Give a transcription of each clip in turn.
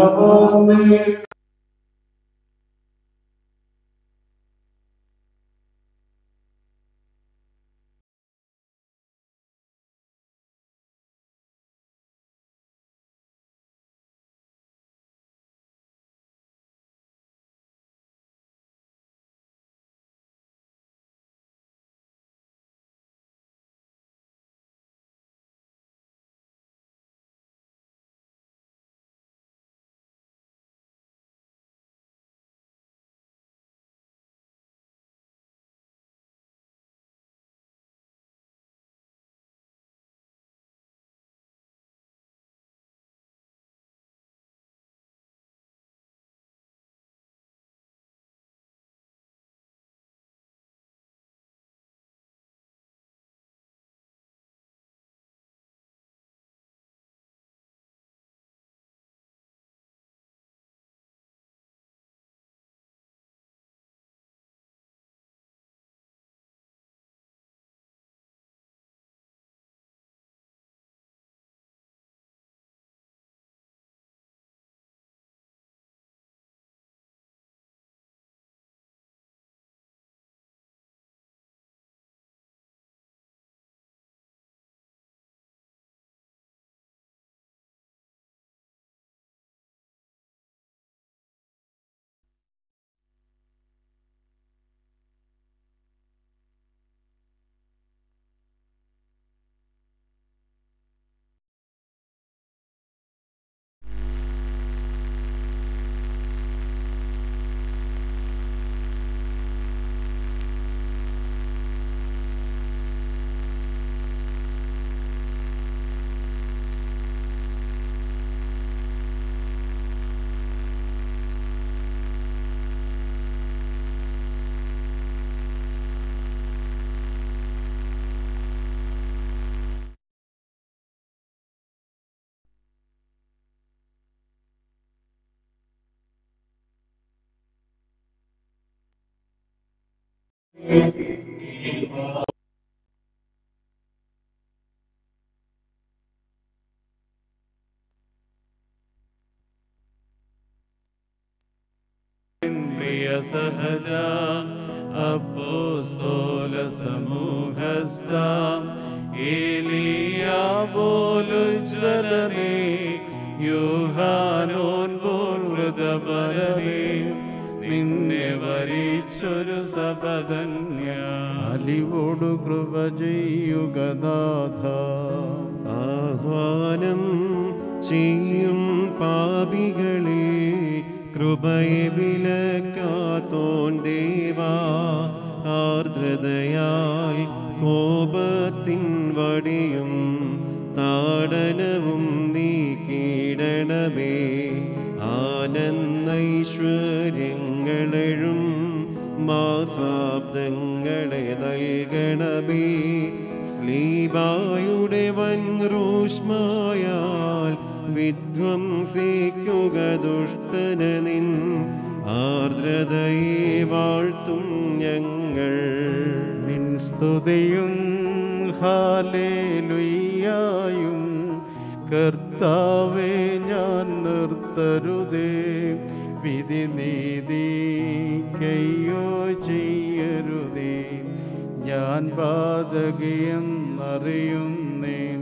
ആമേൻ പ്രിയ സഹജ അപ്പോസ്തോല സമൂഹസ്ഥ ഏലിയ പോലുജ്വലമേ യൂഹാനോൻ പോൽ മൃതപരമേ നിന്നെ വരിച്ചൊരു സപതന്യ അലിവോടു കൃപ ചെയ്യുകനാഥ ആഹ്വാനം ചെയ്യും പാപികളെ കൃപയെ വിലക്കാത്തോൻ ദേവാ ആർദ്രതയാൽ കോപത്തിൻ വടിയും താടനവും നീക്കിടണമേ ആനന്ദൈശ്വര്യങ്ങളെഴും മാസാബ്ദങ്ങളെ നൽകണമേ സ്ലീബായുടെ വൻ റൂഷ്മായാൽ വിധ്വംസിക്കുക ദുഷ്ടന നിൻ ആർദ്രതയെ വാഴ്ത്തും ഞങ്ങൾ നിൻ സ്തുതിയും ഹാലേലുയ്യായും കർത്താവെ ഞാൻ നിർത്തരുതേ വിധി നീതിക്കയ്യോ ചെയ്യരുതേ ഞാൻ ബാധകയെന്നറിയുന്നേൻ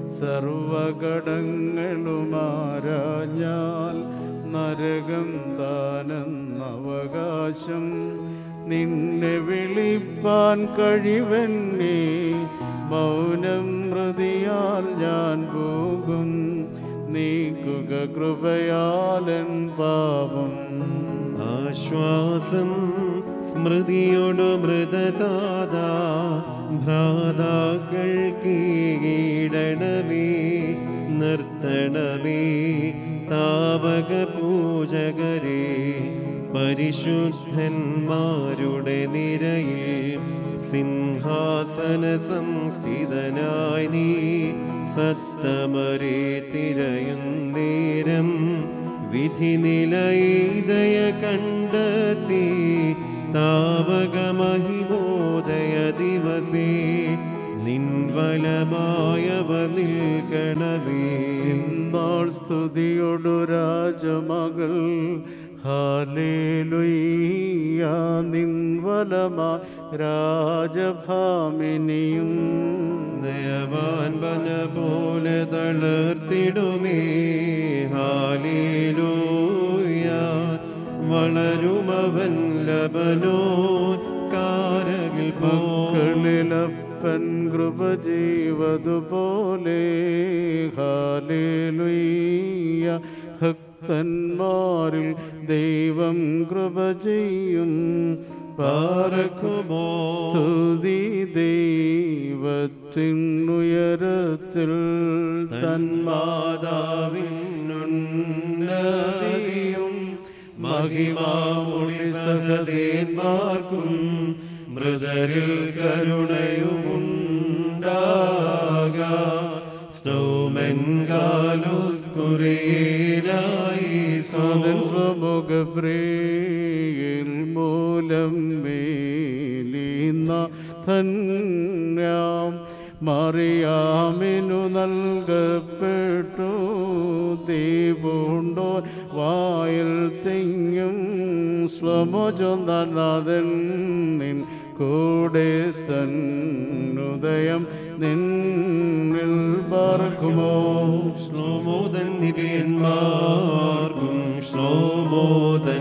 സർവഘടങ്ങളുമാരാഞ്ഞാൽ നരകം താനെന്നവകാശം നിന്നെ വിളിപ്പാൻ കഴിവെന്നെ മൗനം ഹൃതിയാൽ ഞാൻ പോകും നീക്കുക കൃപയാലൻ പാപം ആശ്വാസം സ്മൃതിയോടു മൃതതാത ഭ്രാതാക്കൾ കീടണമേ നിർത്തണമേ താവക പൂജകരെ പരിശുദ്ധന്മാരുടെ നിരയിൽ സിംഹാസന സംസ്ഥിതനായി നീ സത്തമരെ തിരയുന്നേരം വിധി നിലയിതയ കണ്ടെത്തി താവക മഹിമോദയ ദിവസേ നിൻ വലമായവ നിൽക്കണമേ ഇന്നാൾ സ്തുതിയൊടു രാജമകൾ ഹാലേലുയ്യ നിൻവലമാ രാജഭാമിനിയും ദയവാൻ വന പോലെ തളർത്തിടുമേ ഹാലേലൂയ വളരുമവൻ ലബനോൻ കാരകിൽ പോ മക്കളിലപ്പൻ കൃപ ചെയ്വതുപോലെ ഹാലേലുയ്യ ഭക്തന്മാരിൽ ദൈവം കൃപ ചെയ്യും പാറക്കുമോ സ്തുതി ദൈവത്തിനുയരത്തിൽ തന്മാതാവിനുന്നതിയും മഹിമാമുടി സഹദേന്മാർക്കും മൃതരിൽ കരുണയുമുണ്ടാക സ്നോമൻ കാലുസ് കുറിയിലായി സോദൻ സ്വമുഖപ്രിയിൽ മൂലം മേലിന ധന്യാം മറിയാമിനു നൽകപ്പെട്ടു ദീപുണ്ടോ വായിൽ തിങ്ങും സ്വമചൊന്നാഥൻ നിൻ കൂടെ തന്നുദയം നിന്നിൽ പറക്കുമോ ശ്ലോമോദൻ നിബിയന്മാർക്കും ശ്ലോമോദൻ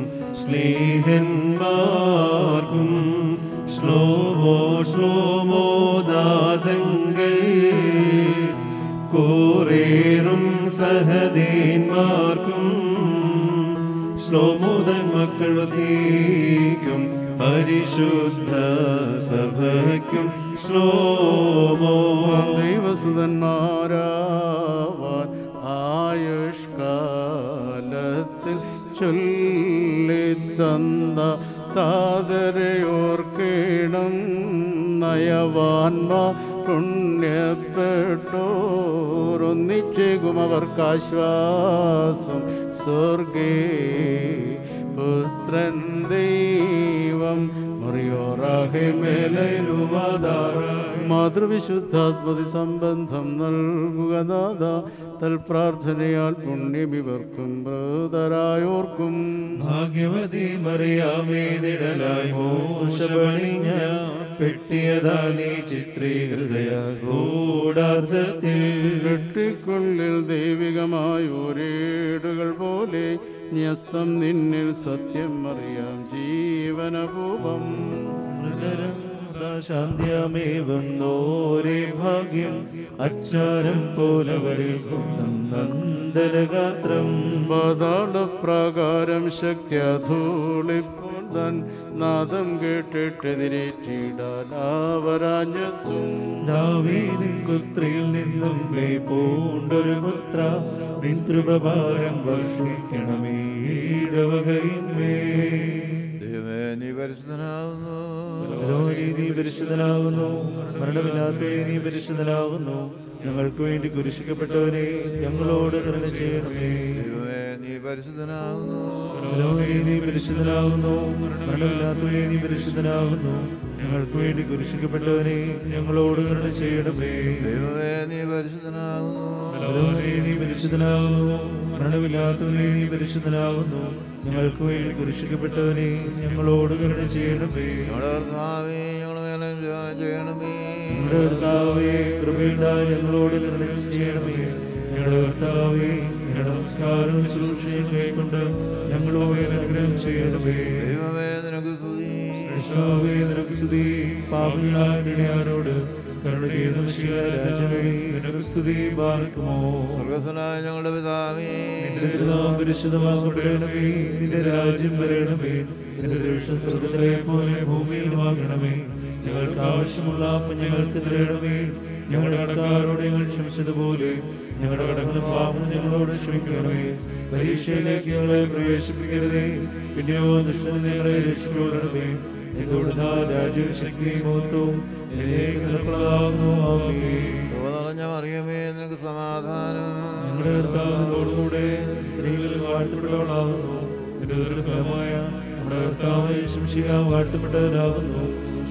സ്നേഹന്മാർക്കും ശ്ലോമോ ശ്ലോമോദാതങ്ങൾ കോറേറും സഹദേന്മാർക്കും ശ്ലോമോദൻ മക്കൾ വസിക്കും പരിശുദ്ധ സഭയ്ക്കും ശ്ലോമോ ദൈവസുതന്മാരാവാൻ ആയുഷ്കാലത്തിൽ ചൊല്ലിത്തന്ന താതരയോർക്കേണം നയവാൻമാ പുണ്യപ്പെട്ടോരൊന്നിച്ചേകും അവർക്കാശ്വാസം സ്വർഗേ പുത്രൻ ദൈവം മറിയോറാഹെ മാതൃവിശുദ്ധാസ്മതി സംബന്ധം നൽകുക നാഥ തൽപ്രാർത്ഥനയാൽ പുണ്യമിവർക്കും മൃതരായോർക്കും ഭാഗ്യവതി മറിയാമേ നിഴലായി മോശപണിഞ്ഞ പെട്ടിയതാ നീ ചിത്രീകൃതയ ഗൂഢാർത്ഥത്തിൽ വെട്ടിക്കുള്ളിൽ ദൈവികമായ ഒരേടുകൾ പോലെ ന്യസ്തം നിന്നിൽ സത്യം അറിയാം ജീവനപൂപം നഗരം ശാന്തിയമേവം നോരേ ഭാഗ്യം അച്ചാരം പോലവരിൽ കുന്തം നന്ദനഗാത്രം പാതാളപ്രകാരം ശക്തിയധൂളിപ്പോൾ തൻ നാദം കേട്ടിട്ടെതിരേറ്റിടാൻ ആവരാഞ്ഞെത്തും ദാവീദിൻ പുത്രിയിൽ നിന്നും മേ പൂണ്ടൊരു പുത്ര നിൻ കൃപഭാരം വർഷിക്കണമേ ഈടവകയിന്മേ ദൈവമേ നീ പരിശുദ്ധനാകുന്നു ബലവാനേ, നീ പരിശുദ്ധനാകുന്നു മരണമില്ലാത്ത നീ പരിശുദ്ധനാകുന്നു ഞങ്ങൾക്ക് വേണ്ടി കുരിശിക്കപ്പെട്ടവനെ ഞങ്ങളോട് കരുണ ചെയ്യണമേ ദൈവമേ നീ പരിശുദ്ധനാകുന്നു ബലവാനേ, നീ പരിശുദ്ധനാകുന്നു മരണമില്ലാത്തവനെ നീ പരിശുദ്ധനാകുന്നു ഞങ്ങൾക്ക് വേണ്ടി കുരിശിക്കപ്പെട്ടവനെ ഞങ്ങളോട് കരുണ ചെയ്യണമേ ദൈവമേ നീ പരിശുദ്ധനാകുന്നു ബലവാനേ, നീ പരിശുദ്ധനാകുന്നു മരണമില്ലാത്തവനെ നീ പരിശുദ്ധനാകുന്നു ഞങ്ങൾക്ക് വേണ്ടി കുരിശിക്കപ്പെട്ടവനെ ഞങ്ങളോട് കരുണ ചെയ്യണമേ ഞങ്ങളുടെ കർത്താവേ ഞങ്ങളുടെ മേലും ജോലി ചെയ്യണമേ ഞങ്ങളുടെ കർത്താവേ കൃപയുണ്ടായി ഞങ്ങളോട് കരുണ ചെയ്യണമേ ഞങ്ങളുടെ കർത്താവേ ഞങ്ങളുടെ നമസ്കാരം ശുശ്രൂഷയും കൈക്കൊണ്ട് ഞങ്ങളോട് അനുഗ്രഹം ചെയ്യണമേ ദൈവമേ നിനക്ക് സ്തുതി കർത്താവേ നിനക്ക് സ്തുതി പാപികളായ ഇടയാരോട് കരുണ ചെയ്ത മിശിഹാ രാജാവേ നിനക്ക് സ്തുതി പാർക്കുമോ സ്വർഗസ്വനായ ഞങ്ങളുടെ പിതാവേ നിന്റെ തിരുനാമം പരിശുദ്ധമാകപ്പെടണമേ നിന്റെ രാജ്യം വരണമേ നിന്റെ ദൃഷ്ട സ്വർഗത്തിലെ പോലെ ഭൂമിയിലുമാകണമേ ഞങ്ങൾക്ക് ആവശ്യമുള്ള അപ്പം ഞങ്ങൾക്ക് തരണമേ ഞങ്ങളുടെ കടക്കാരോട് ഞങ്ങൾ ക്ഷമിച്ചതുപോലെ ഞങ്ങളുടെ കടങ്ങളും പാപങ്ങളും ഞങ്ങളോട് ക്ഷമിക്കണമേ പരീക്ഷയിലേക്ക് ഞങ്ങളെ പ്രവേശിപ്പിക്കരുതേ പിന്നെയോ ദുഷ്ടനെ ഞങ്ങളെ രക്ഷിക്കണമേ എന്തുകൊണ്ടാ രാജ്യവും ശക്തിയും മഹത്വവും എന്നേക്ക് നിനക്കുള്ളതാകുന്നു ആമേ കൃപ നിറഞ്ഞ മറിയമേ നിനക്ക് സമാധാനം ഞങ്ങളുടെ കർത്താവിനോടുകൂടെ സ്ത്രീകൾ വാഴ്ത്തപ്പെട്ടവളാകുന്നു നിന്റെ ഒരു ഫലമായ നമ്മുടെ കർത്താവ് ശംശിക വാഴ്ത്തപ്പെട്ടവരാകുന്നു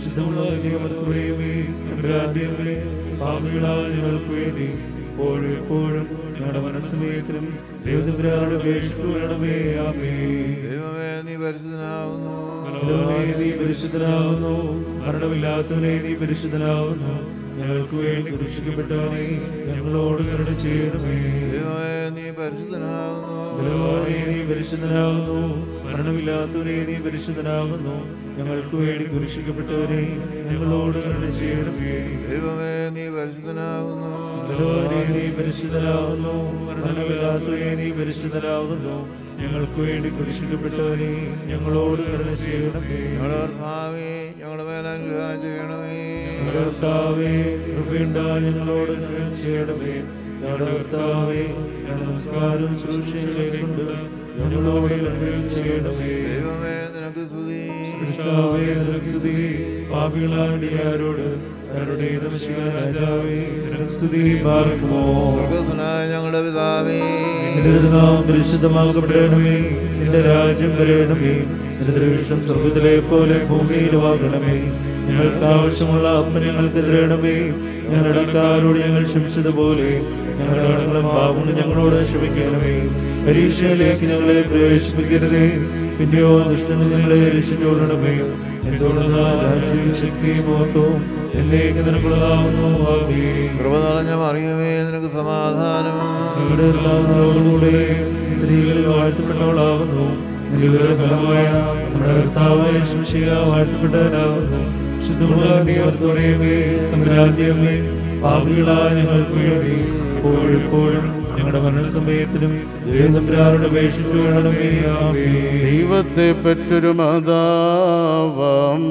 ശുദ്ധമുള്ള നിയമത്തുറയുമേ തമ്പുരാന്റെ അമ്മേ പാപികളായ ഞങ്ങൾക്ക് വേണ്ടി എപ്പോഴും എപ്പോഴും ഞങ്ങളുടെ മനസ്സമയത്തിലും ദൈവതമ്പുരാനുടെ അപേക്ഷിച്ചു വേണമേ ആമേ ദൈവമേ നീ പരിശുദ്ധനാവുന്നു ബലവാനേ, നീ പരിശുദ്ധനാകുന്നു മരണമില്ലാത്തവനെ നീ പരിശുദ്ധനാകുന്നു ഞങ്ങൾക്ക് വേണ്ടി കുരിശിക്കപ്പെട്ടവനെ ഞങ്ങളോട് കരുണ ചെയ്യണമേ ദൈവമേ നീ പരിശുദ്ധനാവുന്നു ബലവാനേ, നീ പരിശുദ്ധനാകുന്നു മരണമില്ലാത്തവനെ നീ പരിശുദ്ധനാകുന്നു ഞങ്ങൾക്ക് വേണ്ടി കുരിശിക്കപ്പെട്ടവനെ ഞങ്ങളോട് കരുണ ചെയ്യണമേ ദൈവമേ നീ പരിശുദ്ധനാവുന്നു ബലവാനേ, നീ പരിശുദ്ധനാകുന്നു മരണമില്ലാത്തവനെ നീ പരിശുദ്ധനാകുന്നു ഞങ്ങൾക്ക് വേണ്ടി കുരിശിക്കപ്പെട്ടവനെ ഞങ്ങളോട് കരുണ ചെയ്യണമേ ഞങ്ങളുടെ കർത്താവേ ഞങ്ങളുടെ മേലനുഗ്രഹം ചെയ്യണമേ ഞങ്ങളുടെ കർത്താവേ കൃപയുണ്ടാ ഞങ്ങളോട് അനുഗ്രഹം ചെയ്യണമേ ഞങ്ങളുടെ കർത്താവേ ഞങ്ങളുടെ നമസ്കാരം ശുശ്രൂഷയിലേക്കുണ്ട് ഞങ്ങളോട് അനുഗ്രഹം ചെയ്യണമേ ദൈവമേ നിനക്ക് സ്തുതി സൃഷ്ടാവേ നിനക്ക് സ്തുതി പാപികളാടിയാരോട് കരുടെ നമസ്കാര രാജാവേ നിനക്ക് സ്തുതി പാർക്കുമോ സ്വർഗസ്വനായ ഞങ്ങളുടെ പിതാവേ നിന്റെ നാം പരിശുദ്ധമാകപ്പെടണമേ നിന്റെ രാജ്യം വരണമേ നിന്റെ ദൃഷ്ടം സ്വർഗത്തിലെ പോലെ ഭൂമിയിലുമാകണമേ ഞങ്ങൾക്ക് ആവശ്യമുള്ള അപ്പം ഞങ്ങൾക്ക് തരണമേ ഞങ്ങളുടെ കാരോട് ഞങ്ങൾ ക്ഷമിച്ചതുപോലെ ഞങ്ങളുടെ കടങ്ങളും പാപങ്ങളും ഞങ്ങളോട് ക്ഷമിക്കണമേ പരീക്ഷയിലേക്ക് ഞങ്ങളെ പ്രവേശിപ്പിക്കരുതേ പിന്നെയോ ദുഷ്ടന് ഞങ്ങളെ രക്ഷിച്ചുകൊള്ളണമേ എന്തുകൊണ്ടെന്നാൽ രാജ്യവും ശക്തിയും മഹത്വവും എന്നേക്ക് നിനക്കുള്ളതാവുന്നു ആമേ കൃപ നിറഞ്ഞ മറിയമേ നിനക്ക് സമാധാനം ഞങ്ങളുടെ കർത്താവിനോടുകൂടെ സ്ത്രീകളിൽ വാഴ്ത്തപ്പെട്ടവളാകുന്നു നിലവിലെ ഫലമായ നമ്മുടെ കർത്താവായ ശംശിക വാഴ്ത്തപ്പെട്ടവനാകുന്നു ശുദ്ധമുള്ള നിയമത്തുറയമേ തമ്പുരാന്റെ അമ്മേ പാപികളായ ഞങ്ങൾക്ക് വേണ്ടി എപ്പോഴും എപ്പോഴും ഞങ്ങളുടെ മരണസമയത്തിനും ദൈവതമ്പുരാനുടെ അപേക്ഷിച്ചു വേണമേ ആമേ ദൈവത്തെ പറ്റൊരു മാതാവാം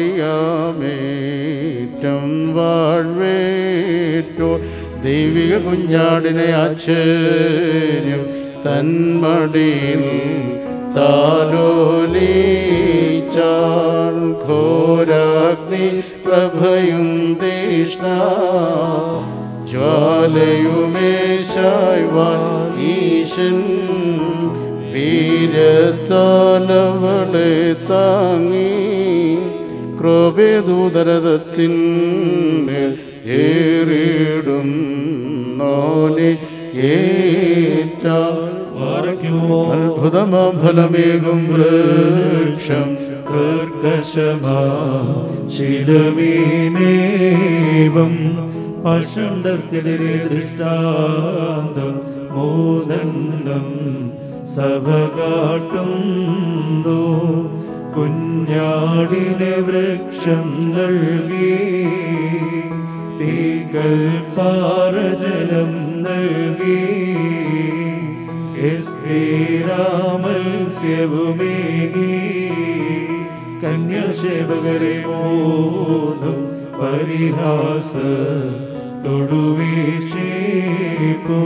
അറിയാമേറ്റം വാഴ്വേറ്റോ ദൈവിക കുഞ്ഞാടിനെ ആശ്ചര്യം തന്മടിയിൽ താലോലീച്ചാൽ ഘോരാഗ്നി പ്രഭയും തീഷ്ണ ജ്വാലയുമേശായ്വാൻ ഈശൻ വീരത്താലവളെ താങ്ങി ക്രോപേദൂതരഥത്തിന്മേൽ ഏറിടും നോനെ ഏറ്റാൽ പാറയ്ക്കുമോ അത്ഭുതമാം ഫലമേകും വൃക്ഷം ശിലമീനേവം പഷണ്ടർക്കെതിരെ ദൃഷ്ടാന്തം മോദണ്ഡം സഭ കാട്ടുന്നു കുഞ്ഞാടിനെ വൃക്ഷം നൽകി തീകൾ പാറജലം നൽകി മത്സ്യവുമേകി കന്യാശേവകരെ മോതും പരിഹാസ തൊടുവീക്ഷേപ്പോ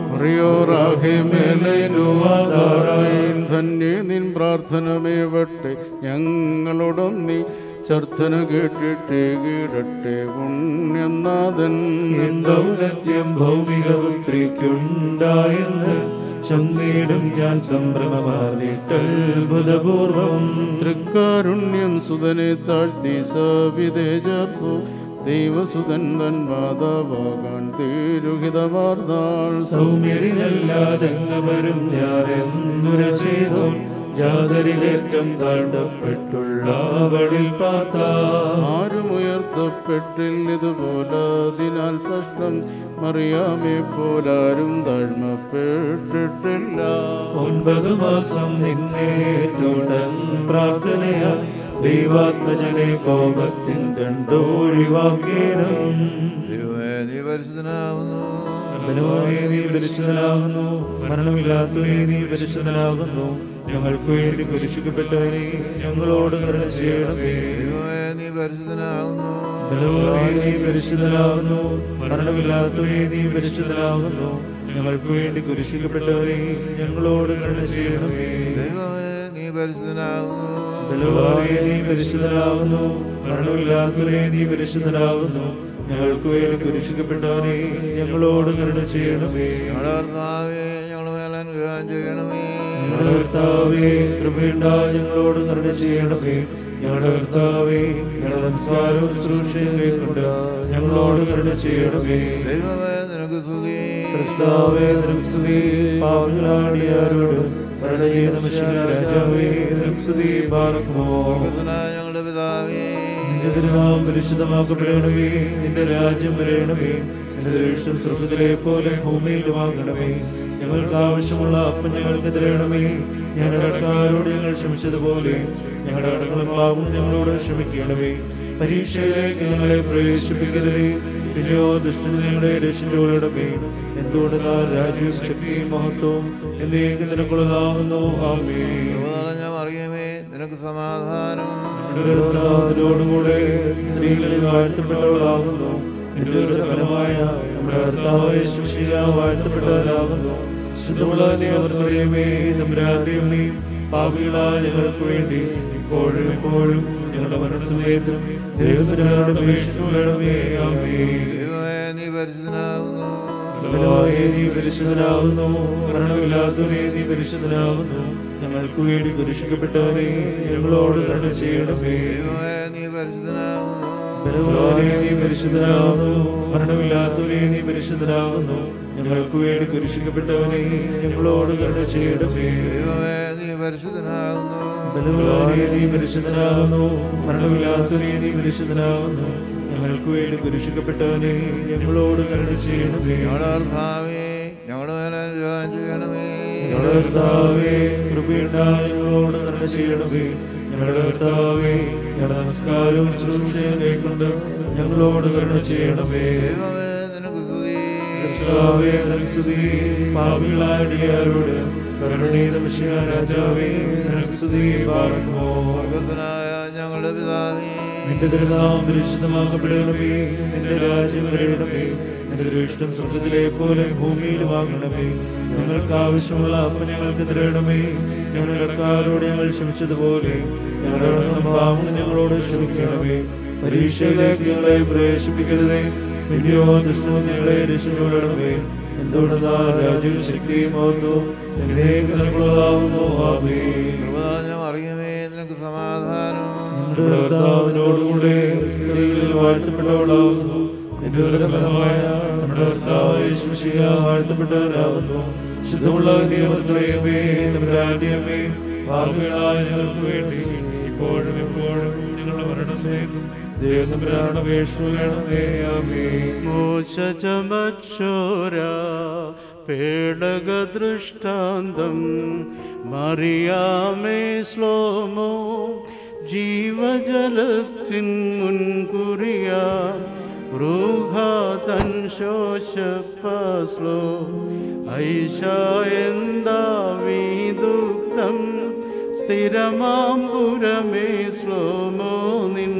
പ്രിയോറാഹിമേലുവാതാറായും ധന്യ നിൻ പ്രാർത്ഥനമേവട്ടെ ഞങ്ങളോടൊന്നി ചർച്ചന കേട്ടിട്ട് കീടട്ടെ പുണ്യനാഥൻ എന്തൗലത്യം ഭൗമിക പുത്രിക്കുണ്ടായെന്ന് ചൊന്നീടും ഞാൻ സംഭ്രമമാർന്നിട്ടത്ഭുതപൂർവം തൃക്കാരുണ്യം സുതനെ താഴ്ത്തി സവിതേ ചേർത്തു ദൈവസുതൻ തൻ മാതാവാകാൻ തീരുഹിതമാർന്നാൾ സൗമ്യരിലല്ലാതെങ്ങവരും ഞാൻ എന്തുര ചെയ്തു ജാതരിലേറ്റം താഴ്ത്തപ്പെട്ടുള്ള അവളിൽ പാർത്താം ആരും ഉയർത്തപ്പെട്ടില്ലതുപോലെ അതിനാൽ പ്രശ്നം മറിയാമെ പോലാരും താഴ്മപ്പെട്ടിട്ടില്ല ഒൻപത് മാസം നിന്നേറ്റുടൻ പ്രാർത്ഥനയാ ദൈവാത്മജനെ കോപത്തിൻ രണ്ടൊഴിവാക്കിയിടും ദൈവമേ നീ പരിശുദ്ധനാവുന്നു ബലവാനേ നീ പരിശുദ്ധനാകുന്നു മരണമില്ലാത്തവനെ നീ പരിശുദ്ധനാകുന്നു ഞങ്ങൾക്ക് വേണ്ടി കുരിശിക്കപ്പെട്ടവനെ ഞങ്ങളോട് കരുണ ചെയ്യണമേ ദൈവമേ നീ പരിശുദ്ധനാവുന്നു ബലവാനേ നീ പരിശുദ്ധനാകുന്നു മരണമില്ലാത്തവനെ നീ പരിശുദ്ധനാകുന്നു ഞങ്ങൾക്ക് വേണ്ടി കുരിശിക്കപ്പെട്ടവനെ ഞങ്ങളോട് കരുണ ചെയ്യണമേ ദൈവമേ നീ പരിശുദ്ധനാവുന്നു ബലവാനേ നീ പരിശുദ്ധനാകുന്നു മരണമില്ലാത്തവനെ നീ പരിശുദ്ധനാകുന്നു ഞങ്ങൾക്ക് വേണ്ടി കുരിശിക്കപ്പെട്ടവനെ ഞങ്ങളോട് കരുണ ചെയ്യണമേ ഞങ്ങളുടെ കർത്താവേ ഞങ്ങളുടെ മേൽ അനുഗ്രഹം ചെയ്യണമേ ഞങ്ങളുടെ കർത്താവേ കൃപയുണ്ട ഞങ്ങളോട് കരുണ ചെയ്യണമേ ഞങ്ങളുടെ കർത്താവേ ഞങ്ങളുടെ നമസ്കാരവും ശുശ്രൂഷയും കൈക്കൊണ്ട് ഞങ്ങളോട് കരുണ ചെയ്യണമേ ദൈവമേ നിനക്ക് സ്തുതി സൃഷ്ടാവേ നിരക്സ്തുതി പാപികളാടിയാരോട് കരുണ ചെയ്ത മിശിഹ രാജാവേ നിരക്സ്തുതി പാർക്കുമോ സ്വർഗ്ഗസ്ഥനായ ഞങ്ങളുടെ പിതാവേ നിന്റെ തിരുനാമം പരിശുദ്ധമാക്കപ്പെടണമേ നിന്റെ രാജ്യം വരയണമേ നിന്റെ ദൃഷ്ടം സ്വർഗത്തിലെ പോലെ ഭൂമിയിലുമാകണമേ ഞങ്ങൾക്ക് ആവശ്യമുള്ള അപ്പം ഞങ്ങൾക്ക് തരണമേ ഞങ്ങളുടെ കടക്കാരോട് ഞങ്ങൾ ക്ഷമിച്ചതുപോലെ ഞങ്ങളുടെ കടങ്ങളും പാവങ്ങളും ഞങ്ങളോട് ക്ഷമിക്കണമേ പരീക്ഷയിലേക്ക് ഞങ്ങളെ പ്രവേശിപ്പിക്കരുതേ പിന്നെയോ ദുഷ്ടന് ഞങ്ങളെ രക്ഷിച്ചോളിടമേ എന്തുകൊണ്ട് രാജ്യവും ശക്തിയും മഹത്വവും എന്നേക്ക് നിനക്കുള്ളതാകുന്നു ആമേ കൃപ നിറഞ്ഞ മറിയമേ നിനക്ക് സമാധാനം നമ്മുടെ കർത്താവിനോടുകൂടെ സ്ത്രീകളിൽ വാഴ്ത്തപ്പെട്ടവളാകുന്നു നിന്റെ ഒരു ഫലമായ നമ്മുടെ കർത്താവായ ശുശ്രീയ വാഴ്ത്തപ്പെട്ടവരാകുന്നു ശുദ്ധമുള്ള നിയമേ തമ്പുരാന്റെ അമ്മയും പാപികളായ ഞങ്ങൾക്ക് വേണ്ടി ഇപ്പോഴും എപ്പോഴും ഞങ്ങളുടെ മനസ്സുമേതും ദൈവത്തിനോട് അപേക്ഷിച്ചുകൊള്ളണമേ ആമേ ദൈവമേ നീ പരിശുദ്ധനാകുന്നു ബലവായ നീ പരിശുദ്ധനാകുന്നു മരണമില്ലാത്തവനെ നീ പരിശുദ്ധനാകുന്നു ഞങ്ങൾക്ക് വേണ്ടി കുരിശിക്കപ്പെട്ടവനെ ഞങ്ങളോട് കരുണ ചെയ്യണമേ ദൈവമേ നീ പരിശുദ്ധനാകുന്നു ബലവാനെ നീ പരിശുദ്ധനാകുന്നു മരണമില്ലാത്തവനെ നീ പരിശുദ്ധനാകുന്നു ഞങ്ങൾക്ക് വേണ്ടി കുരിശിക്കപ്പെട്ടവനെ ഞങ്ങളോട് കരുണ ചെയ്യണമേ ദൈവമേ നീ പരിശുദ്ധനാകുന്നു ബലവാനെ നീ പരിശുദ്ധനാകുന്നു മരണമില്ലാത്തവനെ നീ പരിശുദ്ധനാകുന്നു ഞങ്ങൾക്ക് വേണ്ടി കുരിശിക്കപ്പെട്ടവനെ ഞങ്ങളോട് കരുണ ചെയ്യണമേ ഞങ്ങളുടെ കർത്താവേ ഞങ്ങളുടെ മേലെ അനുഗ്രഹം ചെയ്യണമേ ഞങ്ങളുടെ കർത്താവേ കൃപയുണ്ടായി ഞങ്ങളോട് കരുണ ചെയ്യണമേ ഞങ്ങളുടെ കർത്താവേ ഞങ്ങളുടെ നമസ്കാരവും ശുശ്രൂഷയും കൈക്കൊണ്ട് ഞങ്ങളോട് കരുണ ചെയ്യണമേ ദൈവമേ നിനക്ക് സ്തുതി കർത്താവേ നിനക്ക് സ്തുതി പാപികളായ അടിയാരോട് കരുണീത മിശിഹ രാജാവേ നിനക്ക് സ്തുതി പാർക്കുമോ സ്വർഗ്ഗസ്ഥനായ ഞങ്ങളുടെ പിതാവേ നിന്റെ തിരുനാമം പരിശുദ്ധമാക്കപ്പെടണമേ നിന്റെ രാജ്യം വരയണമേ നിന്റെ ദൃഷ്ടം സ്വർഗത്തിലെ പോലെ ഭൂമിയിലുമാകണമേ ഞങ്ങൾക്ക് ആവശ്യമുള്ള അപ്പം ഞങ്ങൾക്ക് തരണമേ ഞങ്ങളുടെ കടക്കാരോട് ഞങ്ങൾ ക്ഷമിച്ചതുപോലെ ഞങ്ങളുടെ പാവങ്ങൾ ഞങ്ങളോട് ക്ഷമിക്കണമേ പരീക്ഷയിലേക്ക് ഞങ്ങളെ പ്രവേശിപ്പിക്കരുതേ പിന്നെയോ ദുഷ്ടം ഞങ്ങളെ രക്ഷിക്കണമേ എന്തുകൊണ്ടെന്നാൽ രാജ്യവും ശക്തിയും മഹത്വവും എന്നേക്ക് നിനക്കുള്ളതാവുന്നു ആമേ കൃപ നിറഞ്ഞ മറിയമേ നിനക്ക് സമാധാനം നമ്മുടെ കർത്താവിനോടുകൂടെ സ്ത്രീകളിൽ വാഴ്ത്തപ്പെട്ടവളാകുന്നു നിന്റെ ഒരു ഫലമായ നമ്മുടെ കർത്താവായ ശുശ്രീയ വാഴ്ത്തപ്പെട്ടവരാകുന്നു ശുദ്ധമുള്ള നിയമത്രയമേ തമ്പുരാന്റെയമേ പാപികളായ ഞങ്ങൾക്ക് വേണ്ടി ഇപ്പോഴും എപ്പോഴും ഞങ്ങളുടെ മരണസമയത്തും ദൈവം തമ്പുരാനുടെ അപേക്ഷ വേണമേ ആമേ മോശ ചമച്ചോര പേടക ദൃഷ്ടാന്തം മറിയാമേ ശ്ലോമോ ജീവജലത്തിൻ മുൻകുറിയാ ൃഹാതൻ ശോശപ്പസ്ലോ ഐശായന്താവീദുക്തം സ്ഥിരമാംപുരമേ ശ്ലോമോ നിൻ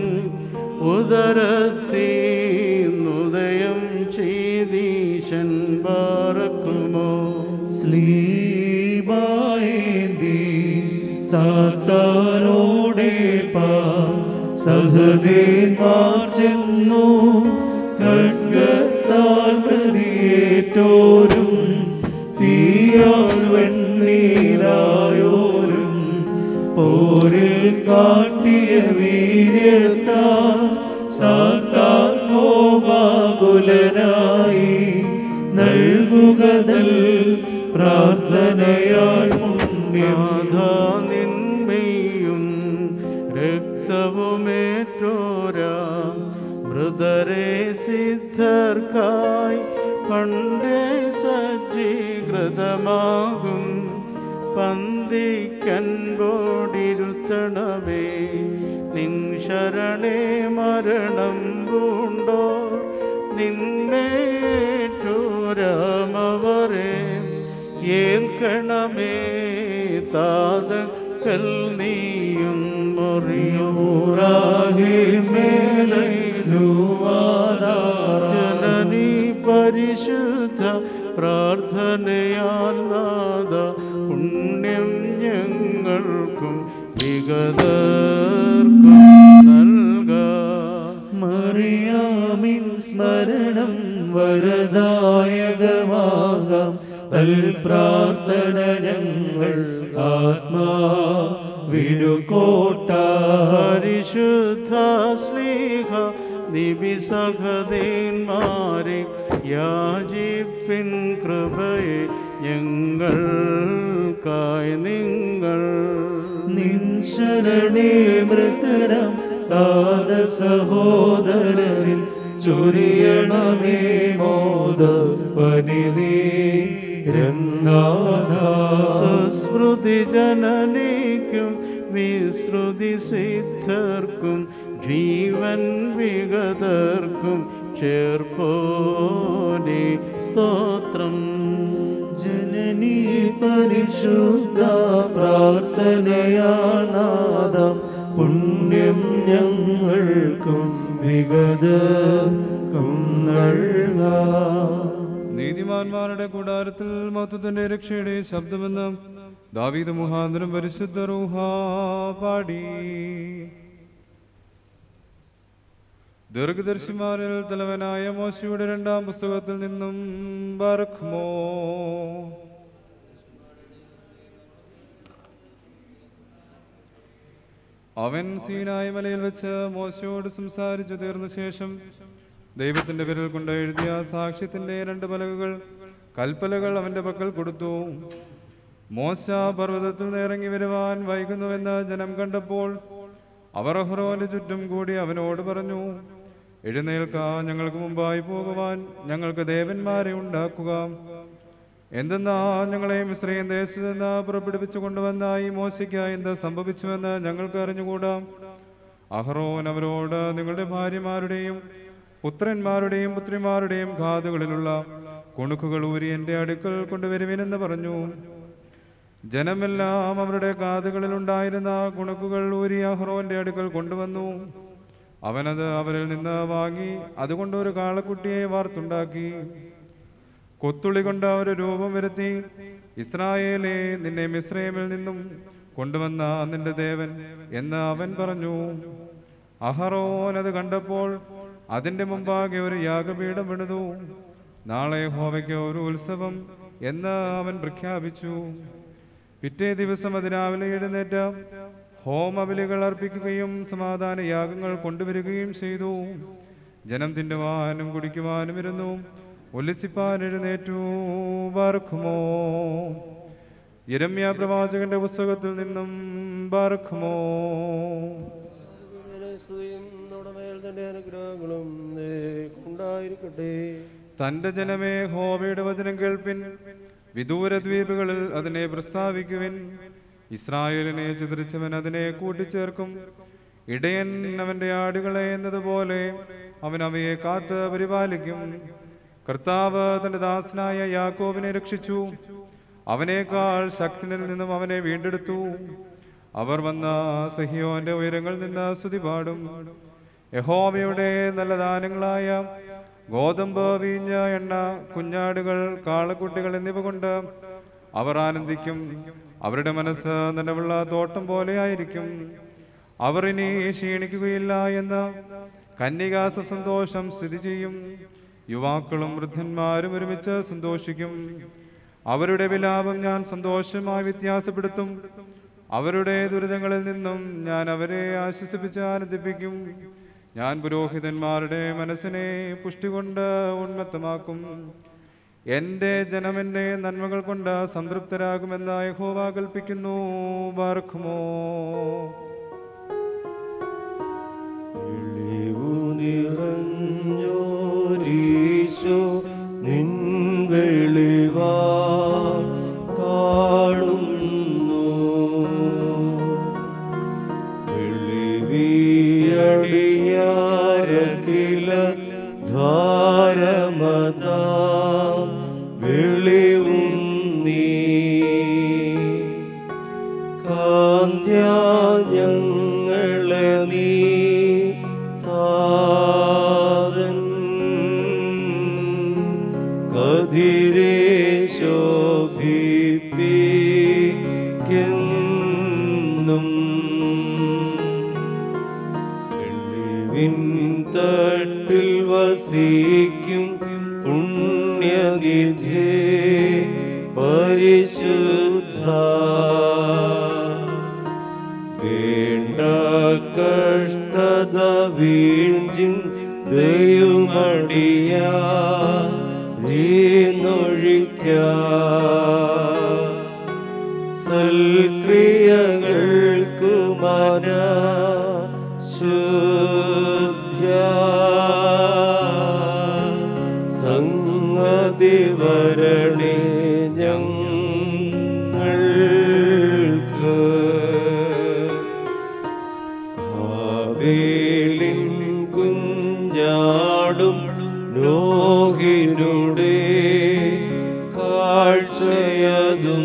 ഉദരത്തീന്നുദയം ചെയ്തീശൻ പാറക്കുമോ സ്ലീബായേന്തി സാത്താനോടെ പാ സഹദേന്മാർ ചെന്നു ഖഡ്ഗത്താൽ പ്രതിയേറ്റോരും തീയാൽ വെണ്ണീരായോരും പോരിൽ കാട്ടിയ വീര്യത്താൽ സാത്താൻ കോപാകുലനായി നൽകുകതൽ പ്രാർത്ഥനയാൽ പുണ്യം നാഥാ നിന്മയും രക്തവുമേറ്റോരാ മൃതരെ സിദ്ധർക്കായി പണ്ടേ സജ്ജീകൃതമാകും പന്തിക്കൻപോടിരുത്തണമേ നിൻ ശരണേ മരണം പൂണ്ടോ നിന്നേറ്റോരാമവരെ ഏൽക്കണമേ താതക്കൽ നീയും ൂറാഹേ മേലെ ജനനി പരിശുദ്ധ പ്രാർത്ഥനയാൽ നാദ പുണ്യം ഞങ്ങൾക്കും വിഗതർക്കും നൽകാം മറിയാമിൻ സ്മരണം വരദായകമാകാം തൽ പ്രാർത്ഥന ഞങ്ങൾ വിനുകോട്ട പരിശുദ്ധ സ്ലീഹ നിബിസഹദേന്മാരെ യാചിപ്പിൻ കൃപയെ ഞങ്ങൾക്കായി നിങ്ങൾ നിൻ ശരണേ മൃതരം താത സഹോദരരിൽ ചൊരിയണമേ മോദ പനിതീരന്നാഥ സുസ്മൃതി ജനനിക്കും വിശ്രുതി സിദ്ധർക്കും ജീവൻ വിഗതർക്കും ചേർപ്പോനെ സ്തോത്രം ജനനീ പരിശുദ്ധ പ്രാർത്ഥനയാണാദം പുണ്യം ഞങ്ങൾക്കും വിഗതർക്കും നൽകാം നീതിമാന്മാരുടെ കൂടാരത്തിൽ മൊത്തത്തിന്റെ രക്ഷയുടെ ശബ്ദമെന്ന് ദാവീദ് മുഹാന്തരം പരിശുദ്ധ റൂഹ പാടി ദീർഘദർശിമാരിൽ തലവനായ മോശയുടെ രണ്ടാം പുസ്തകത്തിൽ നിന്നും ബർഖ്മോ അവൻ സീനായ മലയിൽ വെച്ച് മോശയോട് സംസാരിച്ചു തീർന്ന ശേഷം ദൈവത്തിന്റെ വിരൽ കൊണ്ട് എഴുതിയ സാക്ഷ്യത്തിന്റെ രണ്ട് പലകകൾ കൽപ്പലകൾ അവന്റെ പക്കൽ കൊടുത്തു മോശ പർവ്വതത്തിൽ നിന്ന് ഇറങ്ങി വരുവാൻ വൈകുന്നുവെന്ന് ജനം കണ്ടപ്പോൾ അവർ അഹ്റോന്റെ ചുറ്റും കൂടി അവനോട് പറഞ്ഞു എഴുന്നേൽക്ക ഞങ്ങൾക്ക് മുമ്പായി പോകുവാൻ ഞങ്ങൾക്ക് ദേവന്മാരെ ഉണ്ടാക്കുക എന്തെന്നാ ഞങ്ങളെ മിശ്രയും ദേശത്ത് നിന്ന് പുറപ്പെടുവിച്ചു കൊണ്ടുവന്ന ഈ മോശയ്ക്ക് എന്ത് സംഭവിച്ചുവെന്ന് ഞങ്ങൾക്ക് അറിഞ്ഞുകൂടാ അഹ്റോൻ അവരോട് നിങ്ങളുടെ ഭാര്യമാരുടെയും പുത്രന്മാരുടെയും പുത്രിമാരുടെയും ഘാതുകളിലുള്ള കുണുക്കുകൾ ഊരി എൻ്റെ അടുക്കൽ കൊണ്ടുവരുവിനെന്ന് പറഞ്ഞു ജനമെല്ലാം അവരുടെ കാതുകളിൽ ഉണ്ടായിരുന്ന കുണുക്കുകൾ ഊരി അഹ്റോന്റെ അടുക്കൽ കൊണ്ടുവന്നു അവനത് അവരിൽ നിന്ന് വാങ്ങി അതുകൊണ്ട് ഒരു കാളക്കുട്ടിയെ വാർത്തുണ്ടാക്കി കൊത്തുളി കൊണ്ട് ഒരു രൂപം വരുത്തി ഇസ്രായേലെ നിന്നെ മിശ്രയമിൽ നിന്നും കൊണ്ടുവന്ന നിന്റെ ദേവൻ എന്ന് അവൻ പറഞ്ഞു അഹറോൻ അത് കണ്ടപ്പോൾ അതിന്റെ മുമ്പാകെ ഒരു യാഗപീഠം വിടുന്നു നാളെ ഹോവയ്ക്ക് ഒരു ഉത്സവം എന്ന് അവൻ പ്രഖ്യാപിച്ചു പിറ്റേ ദിവസം അതിരാവിലെ എഴുന്നേറ്റ് ഹോമബലികൾ അർപ്പിക്കുകയും സമാധാന യാഗങ്ങൾ കൊണ്ടുവരികയും ചെയ്തു ജനം തിന്നുവാനും കുടിക്കുവാനും ഇരുന്നു ഉല്ലസിപ്പാൻ എഴുന്നേറ്റു ബാർക്കുമോ യരമ്യ പ്രവാചകന്റെ പുസ്തകത്തിൽ നിന്നും ബാർക്കുമോ സ്തുതിയും നമ്മുടെ മേൽ തന്റെ അനുഗ്രഹങ്ങളും ഉണ്ടായിരിക്കട്ടെ തന്റെ ജനമേ ഹോവയുടെ വചനം കേൾപ്പിൻ വിദൂര ദ്വീപുകളിൽ അതിനെ പ്രസ്താവിക്കുവിൻ ഇസ്രായേലിനെ ചിതറിച്ചവൻ അതിനെ കൂട്ടിച്ചേർക്കും ഇടയൻ അവന്റെ ആടുകളെ എന്നതുപോലെ അവൻ അവയെ കാത്ത് പരിപാലിക്കും കർത്താവ് തന്റെ ദാസനായ യാക്കോബിനെ രക്ഷിച്ചു അവനേക്കാൾ ശക്തനിൽ നിന്നും അവനെ വീണ്ടെടുത്തു അവർ വന്ന സഹിയോന്റെ ഉയരങ്ങളിൽ നിന്ന് സ്തുതി പാടും യഹോവയുടെ നല്ല ദാനങ്ങളായ ഗോതമ്പ് വീഞ്ഞ എണ്ണ കുഞ്ഞാടുകൾ കാളക്കുട്ടികൾ എന്നിവ കൊണ്ട് അവർ ആനന്ദിക്കും അവരുടെ മനസ്സ് നിലവുള്ള തോട്ടം പോലെ ആയിരിക്കും അവർ ഇനി ക്ഷീണിക്കുകയില്ല എന്ന് കന്യകാസ സന്തോഷം സ്ഥിതി ചെയ്യും യുവാക്കളും വൃദ്ധന്മാരും ഒരുമിച്ച് സന്തോഷിക്കും അവരുടെ വിലാപം ഞാൻ സന്തോഷമായി വ്യത്യാസപ്പെടുത്തും അവരുടെ ദുരിതങ്ങളിൽ നിന്നും ഞാൻ അവരെ ആശ്വസിപ്പിച്ച് ആനന്ദിപ്പിക്കും ഞാൻ പുരോഹിതന്മാരുടെ മനസ്സിനെ പുഷ്ടി കൊണ്ട് ഉന്മത്തമാക്കും എന്റെ ജനമെന്റെ നന്മകൾ കൊണ്ട് സംതൃപ്തരാകുമെന്ന് യഹോവ കൽപ്പിക്കുന്നു ബാർക്കുമോ വെളിവു നിറഞ്ഞോരീശോ നിൻ വെളിവാ കാണുന്നു വെളിവിയടിയാരകില ധാരമതാ വെളിവും നീ കാന്ത്യാ ഞങ്ങളെ നീ താതൻ കതിരേ ശോഭിപ്പിക്കെന്നും വെള്ളിവിൻ തട്ടിൽ വസിക്കും പുണ്യനിധേ പരിശുദ്ധ വേണ്ട കഷ്ടത വീഴ്ചിൻ ദയുമടിയ വീണൊഴിക്ക സൽക്രിയകൾക്കു മന ശുദ്ധ്യ സംഗതി വരണേ ഞങ്ങൾക്ക് ആബേലിൻ കുഞ്ഞാടും ലോഹിനുടെ കാഴ്ചയതും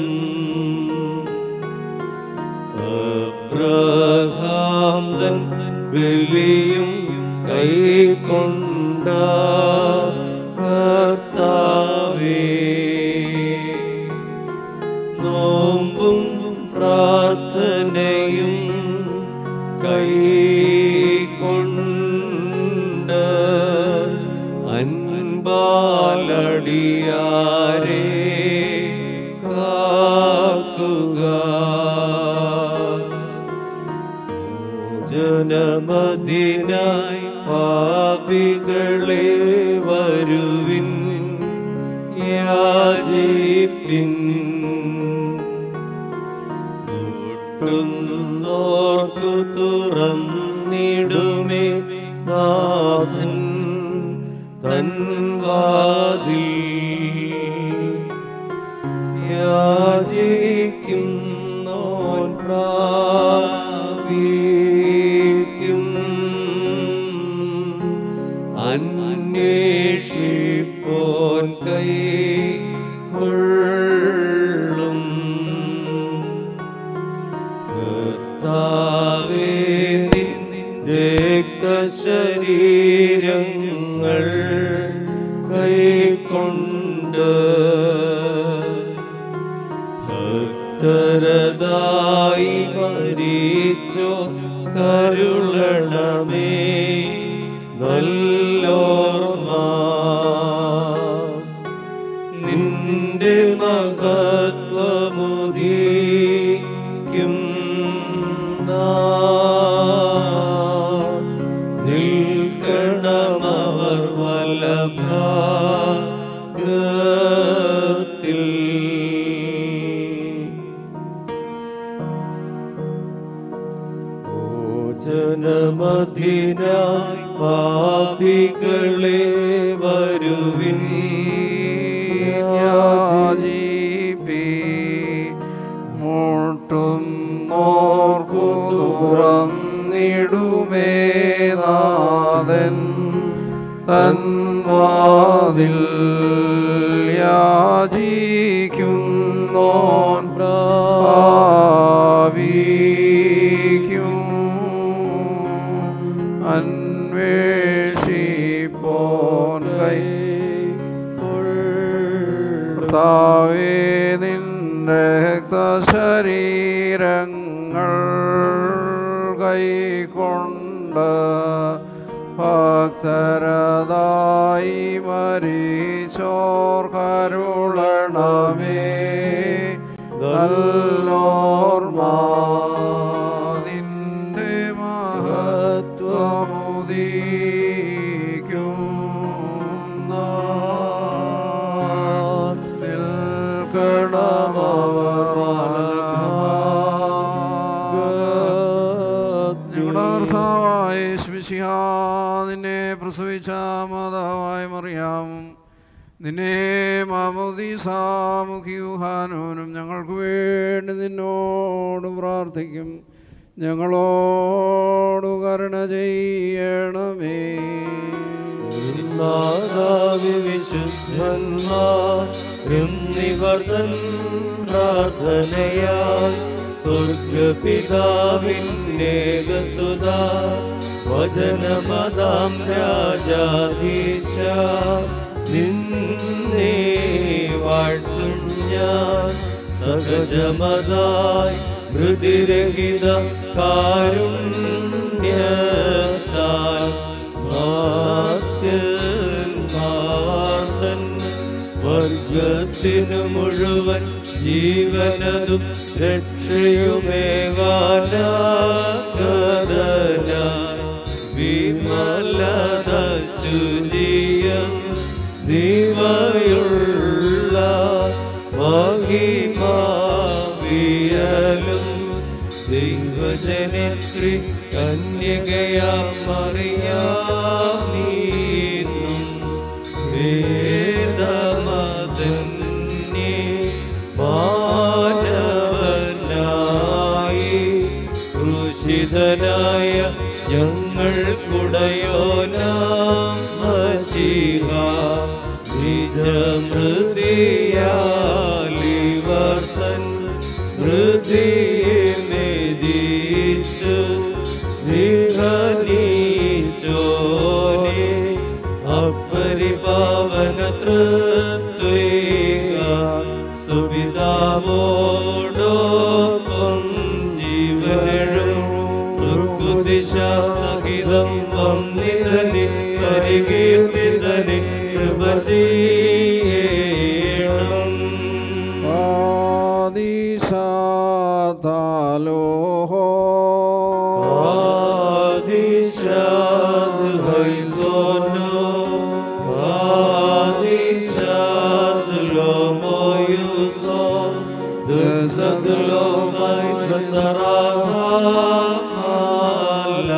അബ്രഹാം തൻ ബലിയും കൈക്കൊണ്ട കർത്താവേ നോമ്പും പ്രാർത്ഥനയും കൈകൊണ്ട് അൻപാലടിയാരെ കാക്കുക ജനമതിനായി പാപികളെ വരുവിൻ യാചിപ്പിൻ മുട്ടുന്നോർക്കു തുറന്നിടുമേ നാഥൻ തൻ വാതിൽ യാചിക്കും നോൻ പ്രാപിക്കും അന്വേഷിപ്പോൻ കൈ കൊള്ളും കർത്താവേ നിൻ രക്തശരീരങ്ങൾ കൈക്കൊണ്ട് ഭക്തരതായി മരിച്ചോ കരുളണമേ നല്ലോർമ്മ നിന്റെ മഹത്വമുദീക്കും നാൾ. നിൽക്കണമവർ വലഭാഗത്തിൽ ഭോജനമധിനായി പാപികളെ വരുവിൻ യാചിപ്പി മുട്ടും നോർക്കു തുറന്നിടുമേ നാഥൻ തൻ വാതിൽ യാചിക്കും നോൻ പ്രാപിക്കും അന്വേഷിപ്പോൻ കൈ കർത്താവേ നിന്റെ രക്തശരീരങ്ങൾ കൈക്കൊണ്ട് ഭക്തരതായി മരിച്ചോർ കരുളണമേ നല്ലോർമ്മ നിന്റെ മഹത്വമുദീക്കും നാൾ നിൽക്കണമവർ ഞങ്ങളുടെ നിന്നെ പ്രസവിച്ച മാതാവായ മറിയാം നിന്നെ മാമോദീസാമുഖിയുഹാനോനും ഞങ്ങൾക്ക് വേണ്ടി നിന്നോട് പ്രാർത്ഥിക്കും ഞങ്ങളോട് കരുണ ചെയ്യണമേ നാദാവി വിശുദ്ധന്മാർ നിവർത്തൻ പ്രാർത്ഥനയാൽ സ്വർഗപിതാവിന്നേകസുത വചനമതാം രാജാധീശ നിന്നെ വാഴ്ത്തും ഞാൻ സഹജമതായി മൃതിരഹിത കാരുണ്യത്താൽ മാത്യന്മാർത്തൻ വർഗത്തിനു മുഴുവൻ ജീവനതും രക്ഷയുമേകാനാ ദൈവജനത്രി കന്യകയാ മറിയാമീന്നും വേദമതന്യേ മാനവനായി ക്രൂശിതനായ ഞങ്ങൾക്കുടയോനാം മശീഹ നിജമൃതിയാലിവർത്തൻ ഹൃദയെ മെതിച്ചു നിഹനീച്ചോനെ അപ്പരിപാവന തൃത്വേക സുപിതാവോടൊപ്പം ജീവനെഴും ദുഃഖുദിശ സഹിതം വന്നിതനി പരികീർത്തിതനി കൃപ ചെയ്യണം ആദിശാതാലോഹോ ആദിശാദ് ഹൈസോനോ ആദിശാദ് ലോമോയുസോ ദുസ്തദ് ലോമൈ ബസറാഹാല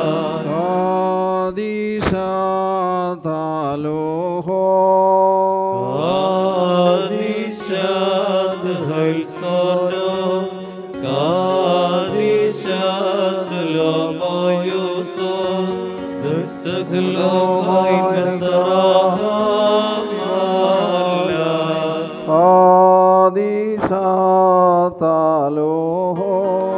ആദിശാതാലോഹോ കാദിശാദ് ഹൈസോനോ കാദിശാദ് ലോമോയുസോ ദുസ്തദ് ലോമൈ ബസറാഹാല ആദിശാതാലോഹോ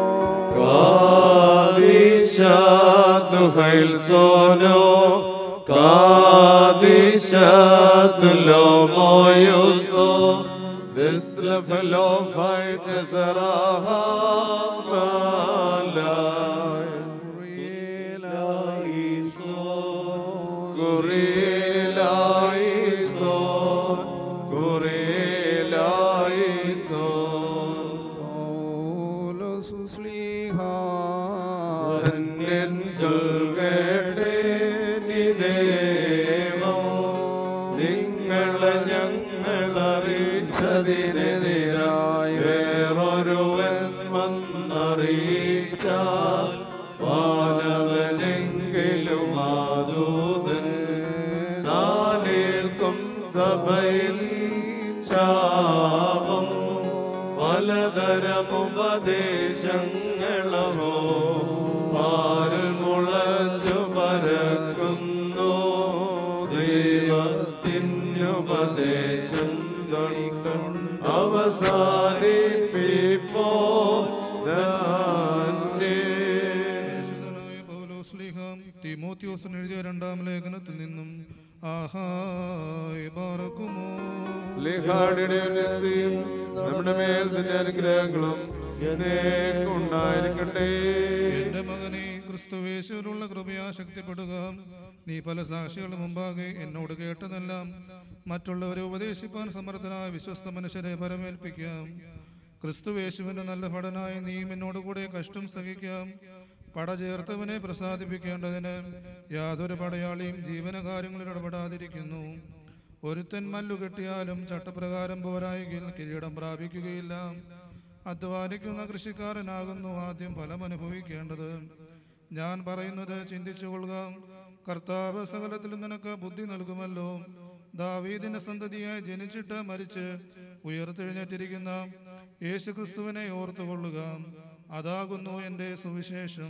കാദിശാദ് ഹൈൽസോനോ കാദിശാദ് ലോമോയുസോ ദിസ്ലഫലോ കുറിലായിസോ കുറിലായിസോ ധന്യൻ ചൊൽകേട്ടേ നിദേവം നിങ്ങളെ ഞങ്ങളറിയിച്ചതിനെതിരായി വേറൊരുവൻ വന്നറിയിച്ചാൽ വാനവനെങ്കിലും ആദൂതൻ നാനേൽക്കും സഭയിൽ ശാപം പലതരമുപദേശങ്ങളോ പാരിൽ മുളച്ചു പരക്കുന്നു ദൈവത്തിനുപദേശം തൊഴിക്കും അവസാനിപ്പിപ്പോ പരിശുദ്ധനായ പൗലോസ്ലീഹാം തീമോത്യോസിന് എഴുതിയ രണ്ടാം ലേഖനത്തിൽ നിന്നും ആഹായ് ബാറക്കുമോ സ്ലിഹായുടെ ഉന്നസിയും നമ്മുടെ മേൽ തന്നെ അനുഗ്രഹങ്ങളും എന്നേക്കും ഉണ്ടായിരിക്കട്ടെ എന്റെ മകനെ ക്രിസ്തുവേശുവിലുള്ള കൃപയാ ശക്തിപ്പെടുക നീ പല സാക്ഷികളുടെ മുമ്പാകെ എന്നോട് കേട്ടതെല്ലാം മറ്റുള്ളവരെ ഉപദേശിപ്പാൻ സമർത്ഥനായ വിശ്വസ്ത മനുഷ്യരെ പരമേൽപ്പിക്കാം ക്രിസ്തുവേശുവിന്റെ നല്ല ഭടനായി നീയും എന്നോട് കൂടെ കഷ്ടം സഹിക്കാം പട ചേർത്തവനെ പ്രസാദിപ്പിക്കേണ്ടതിന് യാതൊരു പടയാളിയും ജീവനകാര്യങ്ങളിൽ ഇടപെടാതിരിക്കുന്നു ഒരുത്തൻ മല്ലു കെട്ടിയാലും ചട്ടപ്രകാരം പോരായെങ്കിൽ കിരീടം പ്രാപിക്കുകയില്ല അധ്വാനിക്കുന്ന കൃഷിക്കാരനാകുന്നു ആദ്യം ഫലം അനുഭവിക്കേണ്ടത് ഞാൻ പറയുന്നത് ചിന്തിച്ചുകൊള്ളുക കർത്താവ് സകലത്തിൽ നിനക്ക് ബുദ്ധി നൽകുമല്ലോ ദാവീദിന്റെ സന്തതിയായി ജനിച്ചിട്ട് മരിച്ച് ഉയർത്തെഴുന്നേറ്റിരിക്കുന്ന യേശുക്രിസ്തുവിനെ ഓർത്തുകൊള്ളുക അതാകുന്നു എൻ്റെ സുവിശേഷം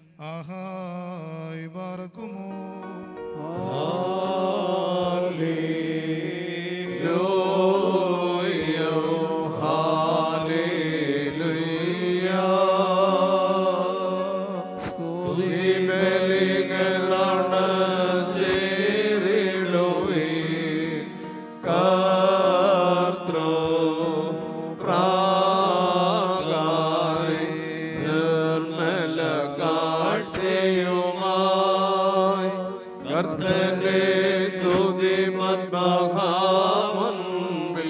ആഹായ് ബാറക്കുമോ കർത്തന്റെ സ്തുതി മദ്മഹാമൻപിൽ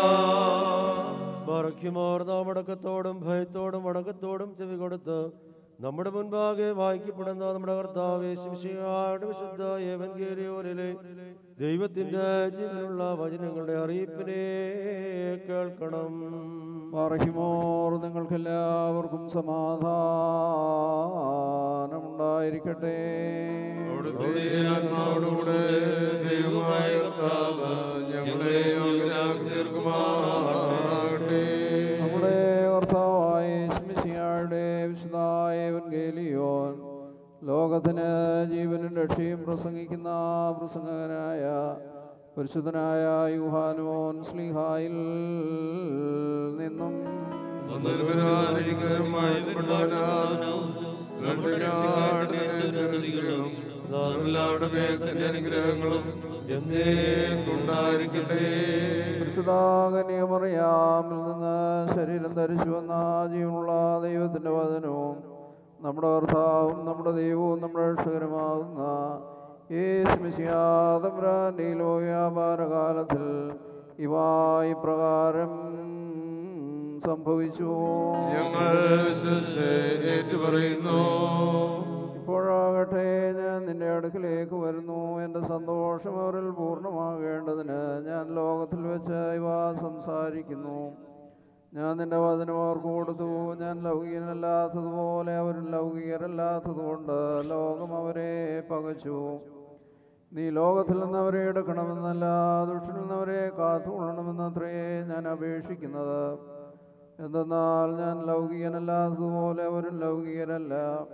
മറയ്ക്കുമോർ നാം അടക്കത്തോടും ഭയത്തോടും അടക്കത്തോടും ചെവി കൊടുത്ത് നമ്മുടെ മുൻപാകെ വായിക്കപ്പെടുന്ന നമ്മുടെ കർത്താവ് ശിംശിയുടെ വിശുദ്ധ ഏവൻഗേരിയോനിലെ ദൈവത്തിന്റെ ജീവനുള്ള വചനങ്ങളുടെ അറിയിപ്പിനെ കേൾക്കണം പറഹിമോർ നിങ്ങൾക്കെല്ലാവർക്കും സമാധാനമുണ്ടായിരിക്കട്ടെ അവിടുത്തെ ആത്മാവോടുകൂടെ ദൈവമായ കർത്താവ് ഞങ്ങളെ യോഗ്യരാക്കി തീർക്കുമാറാകട്ടെ നമ്മുടെ കർത്താവായ സ്മിസിയായുടെ വിശുദ്ധായ എവൻഗേലിയോൻ ലോകത്തിന് ജീവനും രക്ഷയും പ്രസംഗിക്കുന്ന പ്രസംഗകനായ പരിശുദ്ധനായ യുഹാനോൻ സ്ലിഹായിൽ നിന്നും എല്ലാവരുടെ മേൽ തന്റെ അനുഗ്രഹങ്ങളും എന്നേക്കുണ്ടായിരിക്കട്ടെ പരിശുദ്ധാകന്യമറിയാമിൽ നിന്ന് ശരീരം ധരിച്ചു വന്ന ജീവനുള്ള ദൈവത്തിൻ്റെ വചനവും നമ്മുടെ കർത്താവും നമ്മുടെ ദൈവവും നമ്മുടെ രക്ഷകരമാകുന്ന യേശുമിശിയാതമ്രാൻ്റെയിലോ വ്യാപാരകാലത്തിൽ ഇവ ഇപ്രകാരം സംഭവിച്ചു ഞങ്ങൾ വിശ്വസിച്ച് ഏറ്റുപറയുന്നു ഇപ്പോഴാകട്ടെ ഞാൻ നിന്റെ അടുക്കിലേക്ക് വരുന്നു എൻ്റെ സന്തോഷം അവരിൽ പൂർണ്ണമാകേണ്ടതിന് ഞാൻ ലോകത്തിൽ വെച്ച് ഇവ സംസാരിക്കുന്നു ഞാൻ നിന്റെ വചനം അവർക്ക് കൊടുത്തു ഞാൻ ലൗകികനല്ലാത്തതുപോലെ അവരും ലൗകികരല്ലാത്തതുകൊണ്ട് ലോകം അവരെ പകച്ചു നീ ലോകത്തിൽ നിന്ന് അവരെ എടുക്കണമെന്നല്ല ദുഷ്ടനിൽ നിന്ന് അവരെ കാത്തുകൊള്ളണമെന്നത്രേ ഞാൻ അപേക്ഷിക്കുന്നത് എന്തെന്നാൽ ഞാൻ ലൗകികനല്ലാത്തതുപോലെ അവരും ലൗകികരല്ല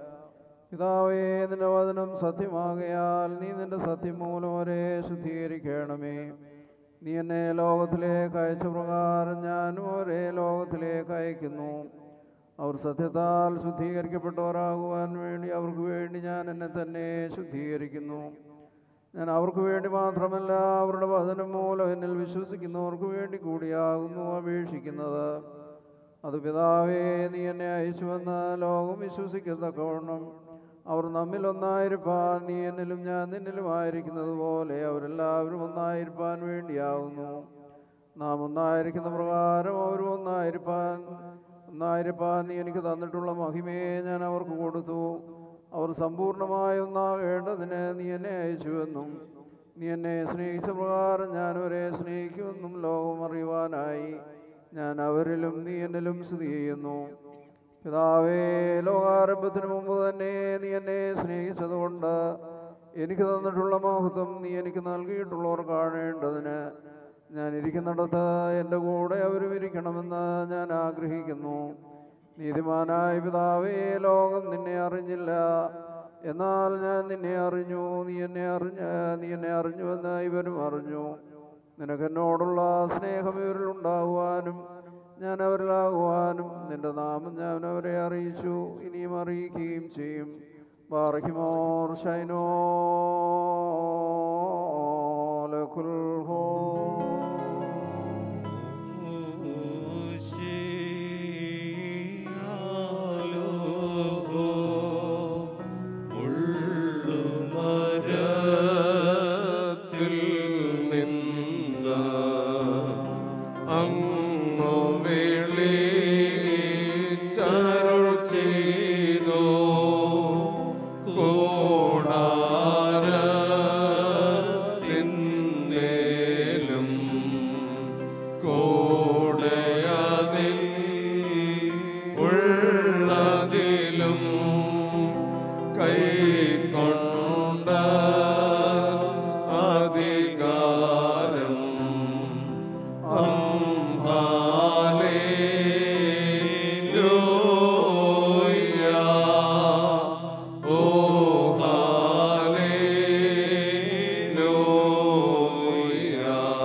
പിതാവേ നിന്റെ വചനം സത്യമാകയാൽ നീ നിന്റെ സത്യം മൂലം അവരെ ശുദ്ധീകരിക്കണമേ നീ എന്നെ ലോകത്തിലേക്ക് അയച്ച പ്രകാരം ഞാനും അവരെ ലോകത്തിലേക്ക് അയക്കുന്നു അവർ സത്യത്താൽ ശുദ്ധീകരിക്കപ്പെട്ടവരാകുവാൻ വേണ്ടി അവർക്ക് വേണ്ടി ഞാൻ എന്നെ തന്നെ ശുദ്ധീകരിക്കുന്നു ഞാൻ അവർക്ക് വേണ്ടി മാത്രമല്ല അവരുടെ വചനം മൂലം എന്നിൽ വിശ്വസിക്കുന്നവർക്ക് വേണ്ടി കൂടിയാകുന്നു അപേക്ഷിക്കുന്നത് അത് പിതാവേ നീ എന്നെ അയച്ചുവെന്ന് ലോകം വിശ്വസിക്കത്തക്കവണ്ണം അവർ നമ്മിൽ ഒന്നായിരിക്കാൻ നീ എന്നിലും ഞാൻ നിന്നിലുമായിരിക്കുന്നത് പോലെ അവരെല്ലാവരും ഒന്നായിരിക്കാൻ വേണ്ടിയാകുന്നു നാം ഒന്നായിരിക്കുന്ന പ്രകാരം അവരും ഒന്നായിരിക്കാൻ ഒന്നായിരിക്കാൻ നീ എനിക്ക് തന്നിട്ടുള്ള മഹിമയെ ഞാൻ അവർക്ക് കൊടുത്തു അവർ സമ്പൂർണ്ണമായി ഒന്നാകേണ്ടതിന് നീ എന്നെ അയച്ചുവെന്നും നീ എന്നെ സ്നേഹിച്ച പ്രകാരം ഞാൻ അവരെ സ്നേഹിക്കുമെന്നും ലോകം അറിയുവാനായി ഞാൻ അവരിലും നീ എന്നിലും സ്ഥിതി ചെയ്യുന്നു പിതാവേ ലോകാരംഭത്തിന് മുമ്പ് തന്നെ നീ എന്നെ സ്നേഹിച്ചതുകൊണ്ട് എനിക്ക് തന്നിട്ടുള്ള മഹത്വം നീ എനിക്ക് നൽകിയിട്ടുള്ളവർ കാണേണ്ടതിന് ഞാൻ ഇരിക്കുന്നിടത്ത് എൻ്റെ കൂടെ അവരും ഇരിക്കണമെന്ന് ഞാൻ ആഗ്രഹിക്കുന്നു നീതിമാനായ പിതാവേ ലോകം നിന്നെ അറിഞ്ഞില്ല എന്നാൽ ഞാൻ നിന്നെ അറിഞ്ഞു നീ എന്നെ അറിഞ്ഞ നീ എന്നെ അറിഞ്ഞുവെന്ന് ഇവരും അറിഞ്ഞു നിനക്ക് എന്നോടുള്ള സ്നേഹം ഇവരിൽ ഉണ്ടാകുവാനും ഞാൻ അവരിലാകുവാനും നിന്റെ നാമം ഞാൻ അവരെ അറിയിച്ചു ഇനിയും അറിയിക്കുകയും ചെയ്യും ബാറഹിമോർ ഷൈനോ ലഖുൽഹോ ഉള്ളുമരത്തിൽ നിന്ന് അങ്ങു വിളിച്ചരുൾ ചെയ്തു കൂടാരത്തിന്മേലും കൂടെയതിൽ ഉള്ളതിലും കൈക്കൊണ്ട അധികാരം ഹല്ലേലൂയ ഓ ഹല്ലേലൂയ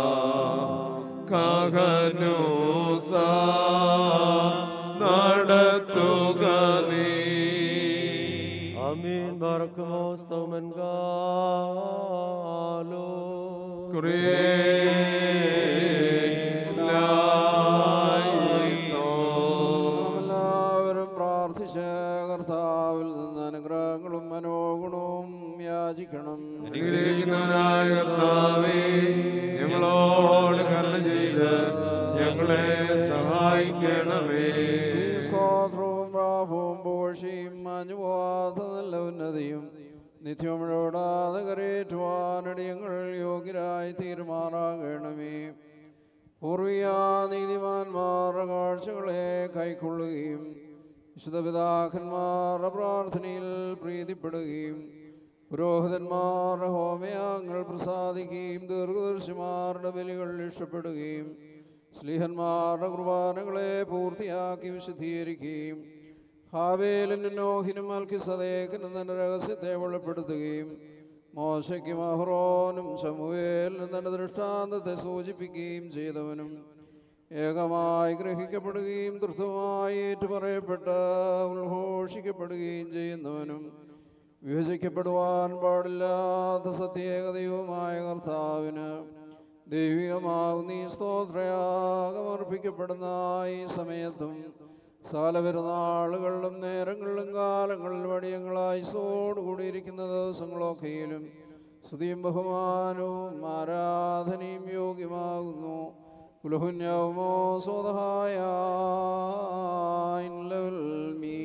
കഹനൂസ നടത്തുക നീ ആമീൻ ബാറക്കുമോ സ്തോമൻ ഗാലോ എല്ലാവരും പ്രാർത്ഥിച്ച് കർത്താവിൽ നിന്ന് അനുഗ്രഹങ്ങളും മനോഗുണവും യാചിക്കണം അനുഗ്രഹിക്കുന്നവനായ കർത്താവേ ഞങ്ങളോട് കരുണ ചെയ്ത് ഞങ്ങളെ സഹായിക്കണമേ സ്തോത്രവും പ്രാഭവും പോഷിയും മാഞ്ഞു പോവാത്ത നല്ല ഉന്നതിയും നിത്യമിഴോടാതെ കരയേറ്റുവാനടിയങ്ങൾ യോഗ്യരായി തീരുമാറാകണമേ പൂർവീയ നീതിമാന്മാരുടെ കാഴ്ചകളെ കൈക്കൊള്ളുകയും വിശുദ്ധ പിതാക്കന്മാരുടെ പ്രാർത്ഥനയിൽ പ്രീതിപ്പെടുകയും പുരോഹിതന്മാരുടെ ഹോമയാങ്ങൾ പ്രസാദിക്കുകയും ദീർഘദർശിമാരുടെ ബലികൾ ഇഷ്ടപ്പെടുകയും സ്ലീഹന്മാരുടെ കുർബാനകളെ പൂർത്തിയാക്കി വിശദീകരിക്കുകയും ഹാവേലിനും നോഹിനും അൽക്കിസദേക്കിനും തന്റെ രഹസ്യത്തെ വെളിപ്പെടുത്തുകയും മോശയ്ക്കും അഹ്റോനും ശമുവേലിനും തന്റെ ദൃഷ്ടാന്തത്തെ സൂചിപ്പിക്കുകയും ചെയ്തവനും ഏകമായി ഗ്രഹിക്കപ്പെടുകയും ധൃതമായി ഏറ്റുപറയപ്പെട്ട് ഉദ്ഘോഷിക്കപ്പെടുകയും ചെയ്യുന്നവനും വിഭജിക്കപ്പെടുവാൻ പാടില്ലാത്ത സത്യേകതയുമായ കർത്താവിന് ദൈവികമാവുന്ന ഈ സ്തോത്രയാഗമർപ്പിക്കപ്പെടുന്ന ഈ സമയത്തും സകല പെരുന്നാളുകളിലും നേരങ്ങളിലും കാലങ്ങളിൽ വടിയങ്ങളായി കൂടിയിരിക്കുന്ന ദിവസങ്ങളൊക്കെയിലും സ്തുതിയും ബഹുമാനവും ആരാധനയും യോഗ്യമാകുന്നു കുലഹുന്യവുമോ സ്വതഹായ മീ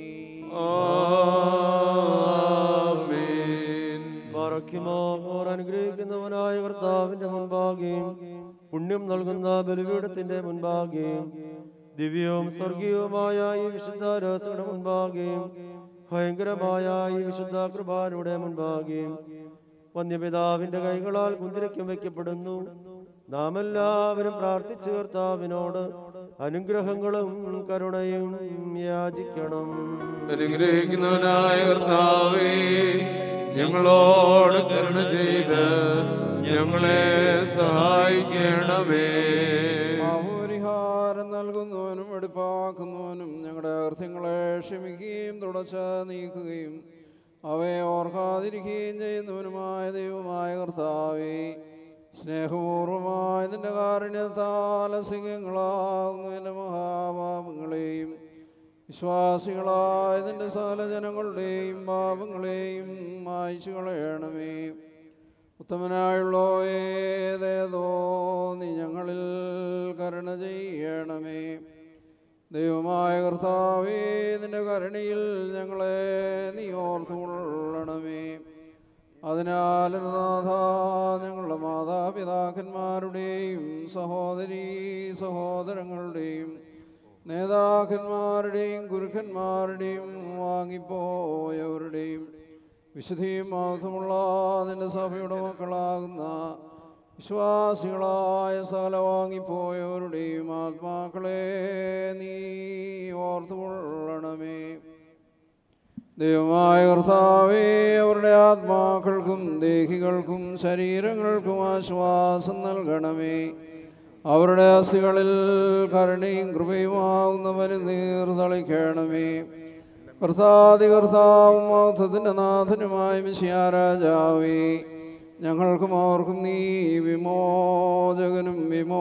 ആമേൻ ബാറയ്ക്കുമോ ഓർ അനുഗ്രഹിക്കുന്നവനായ കർത്താവിന്റെ മുൻപാകെയും പുണ്യം നൽകുന്ന ബലിപീഠത്തിന്റെ മുൻപാകെയും ദിവ്യവും സ്വർഗീയവുമായ ഈ വിശുദ്ധ രഹസ്യങ്ങളുടെ മുൻപാകെയും ഭയങ്കരമായ ഈ വിശുദ്ധ കൃപാനയുടെ മുൻപാകെയും വന്യപിതാവിന്റെ കൈകളാൽ കുന്തിരിക്കം വയ്ക്കപ്പെടുന്നു നാം എല്ലാവരും പ്രാർത്ഥിച്ചു കർത്താവിനോട് അനുഗ്രഹങ്ങളും കരുണയും യാചിക്കണം അനുഗ്രഹിക്കുന്നവനായ കർത്താവേ ഞങ്ങളോട് കരുണ ചെയ്ത് ഞങ്ങളെ സഹായിക്കണമേ പാപപരിഹാരം നൽകുന്നവനും എടുപ്പാക്കുന്നവനും ഞങ്ങളുടെ അർത്ഥങ്ങളെ ക്ഷമിക്കുകയും തുടച്ച് നീക്കുകയും അവയെ ഓർക്കാതിരിക്കുകയും ചെയ്യുന്നവനുമായ ദൈവമായ കർത്താവേ സ്നേഹപൂർവമായ നിന്റെ കാരുണ്യത്താൽ അസിംഗങ്ങളാകുന്നു എൻ്റെ മഹാപാപങ്ങളെയും വിശ്വാസികളായ നിന്റെ സകല ജനങ്ങളുടെയും പാപങ്ങളെയും മായ്ച്ചു കളയണമേ ഉത്തമനായുള്ളോ ഏതേതോ നീ ഞങ്ങളിൽ കരുണ ചെയ്യണമേ ദൈവമായ കർത്താവേ നിന്റെ കരുണയിൽ ഞങ്ങളെ നീ ഓർത്തുകൊള്ളണമേ അതിനാൽ നാഥ ഞങ്ങളുടെ മാതാപിതാക്കന്മാരുടെയും സഹോദരീ സഹോദരങ്ങളുടെയും നേതാക്കന്മാരുടെയും ഗുരുക്കന്മാരുടെയും വാങ്ങിപ്പോയവരുടെയും വിശുദ്ധിയും മഹത്വമുള്ള നിന്റെ സഭയുടെ മക്കളാകുന്ന വിശ്വാസികളായ സകല വാങ്ങിപ്പോയവരുടെയും ആത്മാക്കളെ നീ ഓർത്തുകൊള്ളണമേ ദൈവമായ കർത്താവേ അവരുടെ ആത്മാക്കൾക്കും ദേഹികൾക്കും ശരീരങ്ങൾക്കും ആശ്വാസം നൽകണമേ അവരുടെ അസ്ഥികളിൽ കരുണയും കൃപയുമാവുന്നവന് നീർതളിക്കണമേ കർത്താതി കർത്താവും മൗത്തത്തിൻ്റെ നാഥനുമായ മിശിയാരാജാവേ ഞങ്ങൾക്കും അവർക്കും നീ വിമോചകനും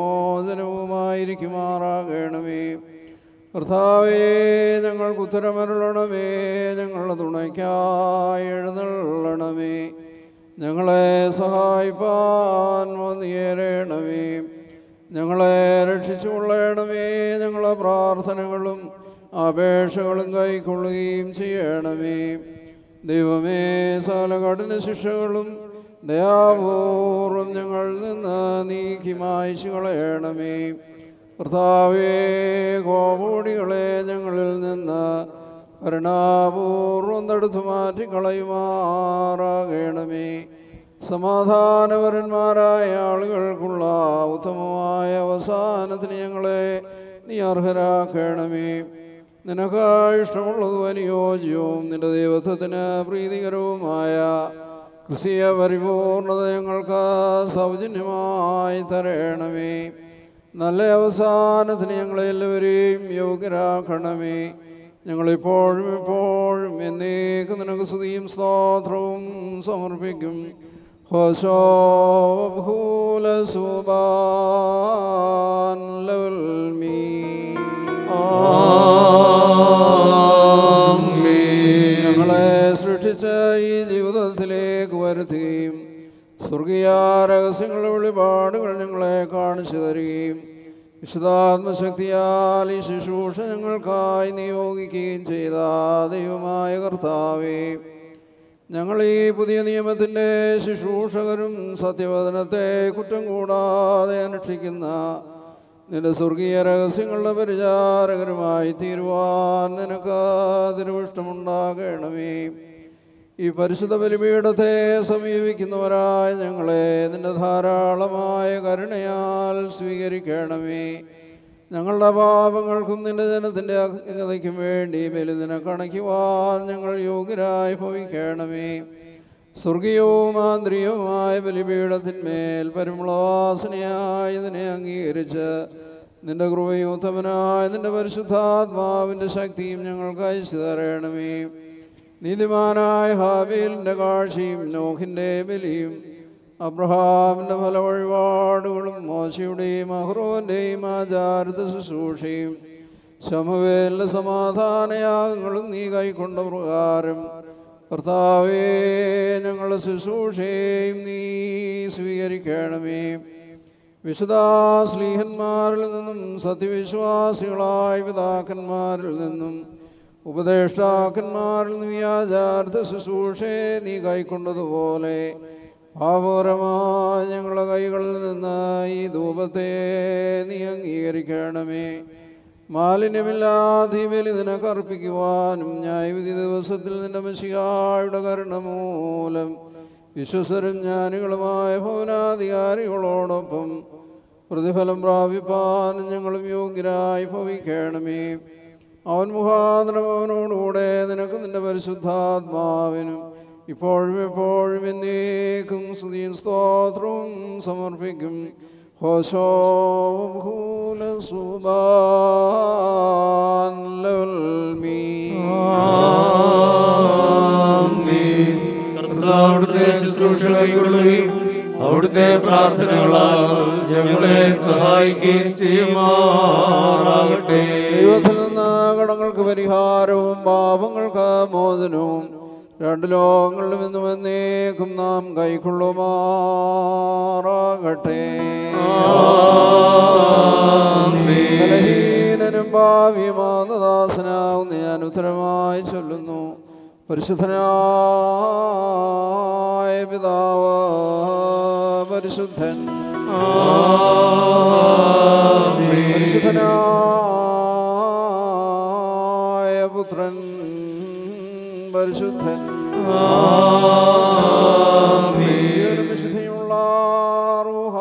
വിമോചനവുമായിരിക്കുമാറാകണമേ കർത്താവേ ഞങ്ങൾക്ക് ഉത്തരമരുളണമേ ഞങ്ങളുടെ തുണയ്ക്കായി എഴുന്നള്ളണമേ ഞങ്ങളെ സഹായിപ്പാൻ വന്നിയേരണമേ ഞങ്ങളെ രക്ഷിച്ചുകൊള്ളണമേ ഞങ്ങളെ പ്രാർത്ഥനകളും അപേക്ഷകളും കൈക്കൊള്ളുകയും ചെയ്യണമേ ദൈവമേ സകല കഠിന ശിക്ഷകളും ദയാപൂർവം ഞങ്ങളിൽ നിന്ന് നീക്കി മായ്ച്ചു കളയണമേ കർത്താവേ കോപടികളെ ഞങ്ങളിൽ നിന്ന് കരുണാപൂർവം തടുത്തു മാറ്റി കളയുമാറാകണമേ സമാധാനപരന്മാരായ ആളുകൾക്കുള്ള ഉത്തമമായ അവസാനത്തിന് ഞങ്ങളെ നീ അർഹരാക്കണമേ നിനക്ക് ഇഷ്ടമുള്ളതും അനുയോജ്യവും നിന്റെ ദൈവത്വത്തിന് പ്രീതികരവുമായ ക്രിസ്തീയ പരിപൂർണത ഞങ്ങൾക്ക് സൗജന്യമായി തരണമേ നല്ല അവസാനത്തിന് ഞങ്ങളെ എല്ലാവരെയും യോഗ്യരാക്കണമേ ഞങ്ങളിപ്പോഴും എപ്പോഴും എന്നേക്ക് നിനക്ക് സ്തുതിയും സ്തോത്രവും സമർപ്പിക്കും ഹോശോഭൂലസുബാൻ ലവൽമീ ഞങ്ങളെ സൃഷ്ടിച്ച ഈ ജീവിതത്തിലേക്ക് വരുത്തുകയും സ്വർഗീയ രഹസ്യങ്ങളുടെ വെളിപാടുകൾ ഞങ്ങളെ കാണിച്ചു തരികയും വിശുദ്ധാത്മശക്തിയാൽ ഈ ശുശ്രൂഷ ഞങ്ങൾക്കായി നിയോഗിക്കുകയും ചെയ്ത ദൈവമായ കർത്താവേ ഞങ്ങൾ ഈ പുതിയ നിയമത്തിൻ്റെ ശുശ്രൂഷകരും സത്യവചനത്തെ കുറ്റം കൂടാതെ അനുഷ്ഠിക്കുന്ന നിന്റെ സ്വർഗീയ രഹസ്യങ്ങളുടെ പരിചാരകരുമായി തീരുവാൻ നിനക്ക് തിരുവിഷ്ടമുണ്ടാകണമേ ഈ പരിശുദ്ധ ബലിപീഠത്തെ സമീപിക്കുന്നവരായ ഞങ്ങളെ നിന്റെ ധാരാളമായ കരുണയാൽ സ്വീകരിക്കണമേ ഞങ്ങളുടെ പാപങ്ങൾക്കും നിന്റെ ജനത്തിൻ്റെ അജ്ഞതയ്ക്കും വേണ്ടി ബലിദിനെ കണയ്ക്കുവാൻ ഞങ്ങൾ യോഗ്യരായി ഭവിക്കണമേ സ്വർഗീയവും ആന്തരികവുമായ ബലിപീഠത്തിന്മേൽ പരിമളവാസനയായി ഇതിനെ അംഗീകരിച്ച് നിന്റെ കൃപയും ഉത്തമനായ നിന്റെ പരിശുദ്ധാത്മാവിൻ്റെ ശക്തിയും ഞങ്ങൾക്ക് അയച്ചു തരണമേ നീതിമാനായ ഹാബീലിൻ്റെ കാഴ്ചയും നോഹിൻ്റെ ബലിയും അബ്രഹാമിൻ്റെ ഫല വഴിപാടുകളും മോശയുടെയും അഹ്റോൻ്റെയും ആചാരത്തെ ശുശ്രൂഷയും ശമുവേലിൻ്റെ സമാധാനയാഗങ്ങളും നീ കൈക്കൊണ്ട പ്രകാരം കർത്താവേ ഞങ്ങളുടെ ശുശ്രൂഷയും നീ സ്വീകരിക്കണമേ വിശുദ്ധാശ്ലീഹന്മാരിൽ നിന്നും സത്യവിശ്വാസികളായ പിതാക്കന്മാരിൽ നിന്നും ഉപദേഷ്ടാക്കന്മാരിൽ നിന്നും ഈ ആചാരത്തെ ശുശ്രൂഷയെ നീ കൈക്കൊണ്ടതുപോലെ പാപകരമായ ഞങ്ങളുടെ കൈകളിൽ നിന്ന് ഈ ധൂപത്തെ നീ അംഗീകരിക്കണമേ മാലിന്യമില്ലാതെ ഈ ബലി നിനക്ക് അർപ്പിക്കുവാനും ന്യായവിധി ദിവസത്തിൽ നിന്റെ മഷികായുടെ കരുണ മൂലം വിശ്വസരും ജ്ഞാനികളുമായ ഭവനാധികാരികളോടൊപ്പം പ്രതിഫലം പ്രാപിപ്പാൻ ഞങ്ങളും യോഗ്യരായി ഭവിക്കണമേ അവൻ മുഖാന്തരം അവനോടുകൂടെ നിനക്ക് നിന്റെ പരിശുദ്ധാത്മാവിനും ഇപ്പോഴും എപ്പോഴും എന്നേക്കും സ്തുതിയും സ്തോത്രവും സമർപ്പിക്കും ഹോശോ ഭൂല സുബാൻ ലൽമീ കർത്താവിടുത്തെ ശുശ്രൂഷ കൈക്കൊള്ളുകയും അവിടുത്തെ പ്രാർത്ഥനകളാൽ ഞങ്ങളെ സഹായിക്കുകയും ചെയ്യുമാറാകട്ടെ ദൈവത്തിൽ നിന്ന് കടങ്ങൾക്ക് പരിഹാരവും പാപങ്ങൾക്ക് മോചനവും രണ്ട് ലോകങ്ങളിലും ഇന്നും എന്നേക്കും നാം കൈക്കൊള്ളുമാറാകട്ടെ ബലഹീനനും ഭാവിയുമാനദാസനാവുന്ന ഞാൻ ഉത്തരമായി ചൊല്ലുന്നു പരിശുദ്ധനായ പിതാവ് പരിശുദ്ധൻ പരിശുദ്ധനായ പുത്രൻ പരിശുദ്ധൻ ഈയൊരു വിശുദ്ധിയുള്ള റൂഹ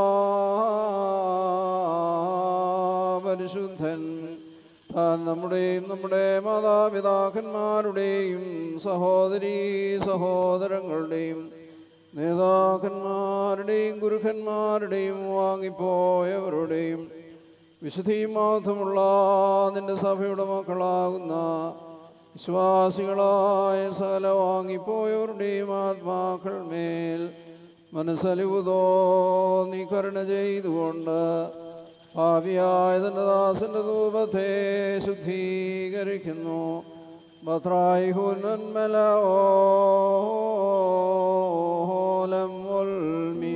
പരിശുദ്ധൻ താൻ നമ്മുടെയും നമ്മുടെ മാതാപിതാക്കന്മാരുടെയും സഹോദരീ സഹോദരങ്ങളുടെയും നേതാക്കന്മാരുടെയും ഗുരുക്കന്മാരുടെയും വാങ്ങിപ്പോയവരുടെയും വിശുദ്ധിയും മാത്രമുള്ള നിന്റെ സഭയുടെ മക്കളാകുന്ന വിശ്വാസികളായ സകല വാങ്ങിപ്പോയവരുടെയും ആത്മാക്കൾ മേൽ മനസ്സലിവ് തോന്നി കരുണ ചെയ്തുകൊണ്ട് ഭാവിയായ തന്റെ ദാസന്റെ ധൂപത്തെ ശുദ്ധീകരിക്കുന്നു ബത്രായി ഹുനന്മല ഓലം ഉൽമീ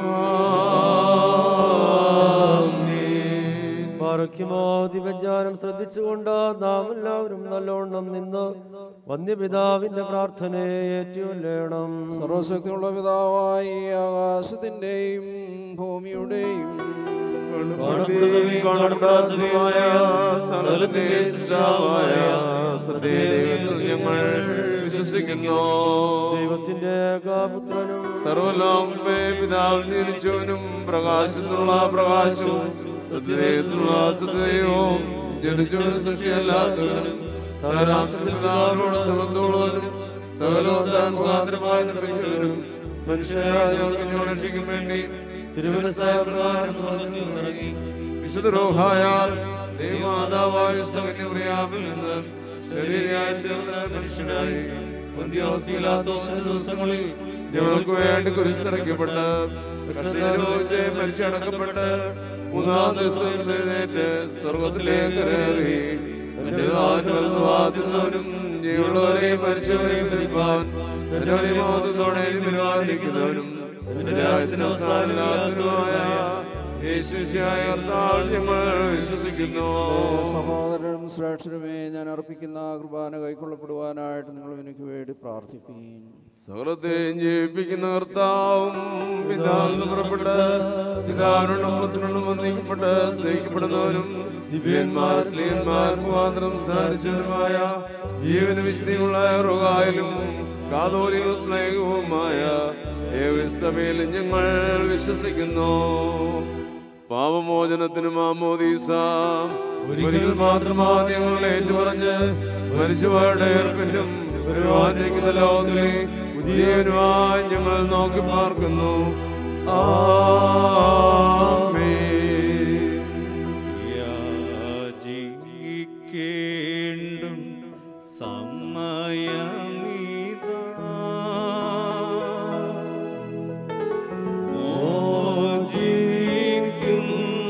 പാറയ്ക്കുമോ ദിവജ്ഞാനം ശ്രദ്ധിച്ചുകൊണ്ട് നാം എല്ലാവരും നല്ലോണം നിന്ന് വന്യപിതാവിന്റെ പ്രാർത്ഥനയെ ഏറ്റുകൊല്ലണം സർവശക്തിയുള്ള പിതാവായി ആകാശത്തിൻ്റെയും ഭൂമിയുടെയും കാണപ്പെടുന്നവയും കാണപ്പെടാത്തവയുമായ സകലത്തിന്റെ സൃഷ്ടാവായ സത്യദൈവത്തിൽ ഞങ്ങൾ വിശ്വസിക്കുന്നു ദൈവത്തിന്റെ ഏകാപുത്രനും സർവലോകമേ പിതാവിൽ ജനിച്ചവനും പ്രകാശത്തിനുള്ള പ്രകാശവും സത്യദൈവത്തിലുള്ള സത്യദൈവവും ജനിച്ചവനും സൃഷ്ടിയല്ലാത്തവനും സാരാംശത്തിൽ പിതാവിനോട് സമത്തോളവനും സകലവും താൻ മുഖാന്തരമായി നിർമ്മിച്ചവനും മനുഷ്യരായ ഞങ്ങൾക്ക് രക്ഷിക്കും വേണ്ടി തിരുവനസായ പ്രകാരം സ്വർഗ്ഗത്തിൽ നിന്നിറങ്ങി വിശുദ്ധ റോഹായാൽ ദൈവമാതാവായ സ്തവന്യമറിയാമിൽ നിന്ന് ശരീരയായി തീർന്ന മനുഷ്യനായി പൊന്തിയോസ് പീലാത്തോസിന്റെ ദിവസങ്ങളിൽ ഞങ്ങൾക്ക് വേണ്ടി കുരിശിറക്കപ്പെട്ട് കഷ്ടനുഭവിച്ച് മരിച്ചടക്കപ്പെട്ട് മൂന്നാം ദിവസം എഴുന്നേറ്റ് സ്വർഗത്തിലേക്ക് കയറി തന്റെ വലന്ന് വാതിരുന്നവനും ജീവനുള്ളവരെയും മരിച്ചവരെയും ധരിപ്പാൻ തന്റെ വലിമോദത്തോടെ പരിപാലിക്കുന്നവനും തന്റെ രാജ്യത്തിന് അവസാനമില്ലാത്തവരുമായ യേശുശിയായ കർത്താവ് ഞങ്ങൾ വിശ്വസിക്കുന്നു സഹോദരനും ശ്രേഷ്ഠരുമേ ഞാൻ അർപ്പിക്കുന്ന കുർബാന കൈക്കൊള്ളപ്പെടുവാനായിട്ട് നിങ്ങൾ എനിക്ക് വേണ്ടി പ്രാർത്ഥിപ്പീൻ സകലത്തെയും ജീവിപ്പിക്കുന്ന കർത്താവും പിതാവിന് പുറപ്പെട്ട് പിതാവിനോടും പുത്രനോടും വന്ദിക്കപ്പെട്ട് സ്നേഹിക്കപ്പെടുന്നവനും ദിവ്യന്മാർ സ്ത്രീയന്മാർ മുഖാന്തരം സംസാരിച്ചവരുമായ ജീവന വിശുദ്ധിയുള്ള റുഹായാലും കാതോലിക സ്നേഹവുമായ ഏവസ്തമയിൽ ഞങ്ങൾ വിശ്വസിക്കുന്നു പാപമോചനത്തിനും ആമോദീസ ഒരിക്കൽ മാത്രമാണ് ഞങ്ങൾ ഏറ്റുപറഞ്ഞ് മരിച്ചവരുടെ ഏർപ്പിനും വരുവാനിരിക്കുന്ന ലോകത്തിലെ പുതിയവനുമായി ഞങ്ങൾ നോക്കി പാർക്കുന്നു ആമേൻ യാചിക്കേണ്ടും സമയമിതാ മോചിക്കും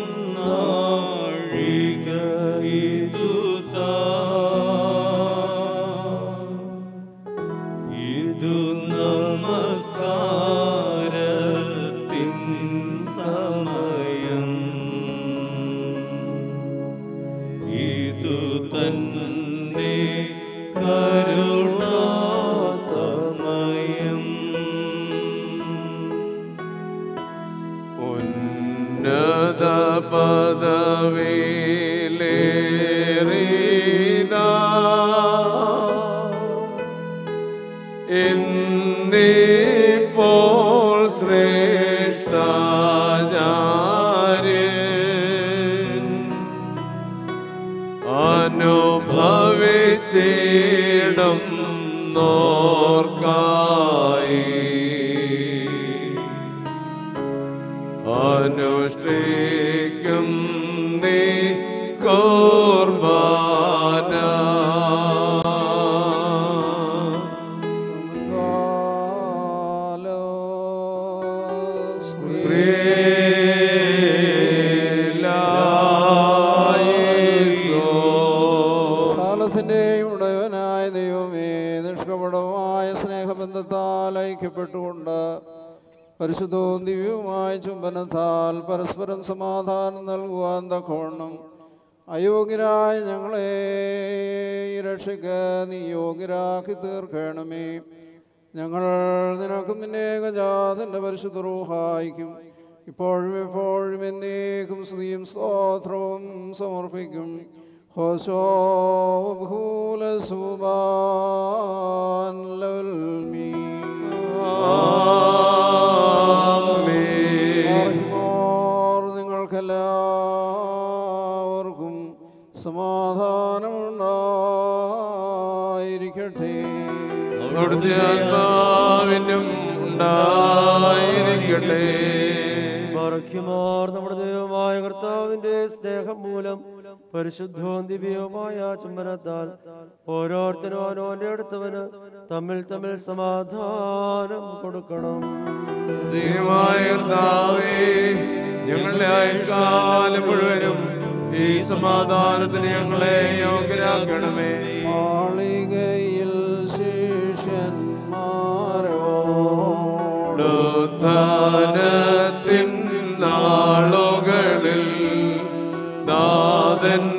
നാഴിക ഇതുതാ ഇതു നമസ്കാരത്തിൻ സമയം ഇതു തന്നെ കരുണാസമയം ഉന്നത പദവിയിലേറിയതാ എന്നിപ്പോൾ ശ്രേഷ്ഠാചാര്യൻ അനുഭവിച്ചിടും നോർക്കായി അനുഷ്ഠിക്കും നീ കോർബാന കാലത്തിൻ്റെയും ഉടയവനായ ദൈവമേ നിഷ്കപടമായ സ്നേഹബന്ധത്താൽ ഐക്യപ്പെട്ടുകൊണ്ട് പരിശുദ്ധവും ദിവ്യവുമായ ചുംബനത്താൽ പരസ്പരം സമാധാനം നൽകുവാൻ തക്കവണ്ണം അയോഗ്യരായ ഞങ്ങളെ ഈ രക്ഷയ്ക്ക് നീ യോഗ്യരാക്കി തീർക്കണമേ ഞങ്ങൾ നിനക്കും നിന്റെ ഏകജാതന്റെ പരിശുദ്ധ റൂഹായിക്കും ഇപ്പോഴും എപ്പോഴും എന്നേക്കും സ്തുതിയും സ്തോത്രവും സമർപ്പിക്കും ഹോശോ ഭൂല സുബാൻ ലവൽ മീ ആർഹിമോർ നിങ്ങൾക്കെല്ലാവർക്കും സമാധാനമുണ്ടായിരിക്കട്ടെ അവിടുത്തെ ആത്മാവിനും ഉണ്ടായിരിക്കട്ടെ മറയ്ക്കുമാർ നമ്മുടെ ദൈവമായ കർത്താവിന്റെ സ്നേഹം മൂലം പരിശുദ്ധവും ദിവ്യവുമായ ചുംബനത്താൽ ഓരോരുത്തരും അവനോന്റെ അടുത്തവന് തമ്മിൽ തമ്മിൽ സമാധാനം കൊടുക്കണം ദൈവമായ കർത്താവേ ഞങ്ങളുടെ ആയുഷ്കാലം മുഴുവനും ഈ സമാധാനത്തിന് ഞങ്ങളെ യോഗ്യരാക്കണമേ മാളികയിൽ ശിഷ്യന്മാരോട് ഉത്ഥാനത്തിൻ നാളുകളിൽ നാഥൻ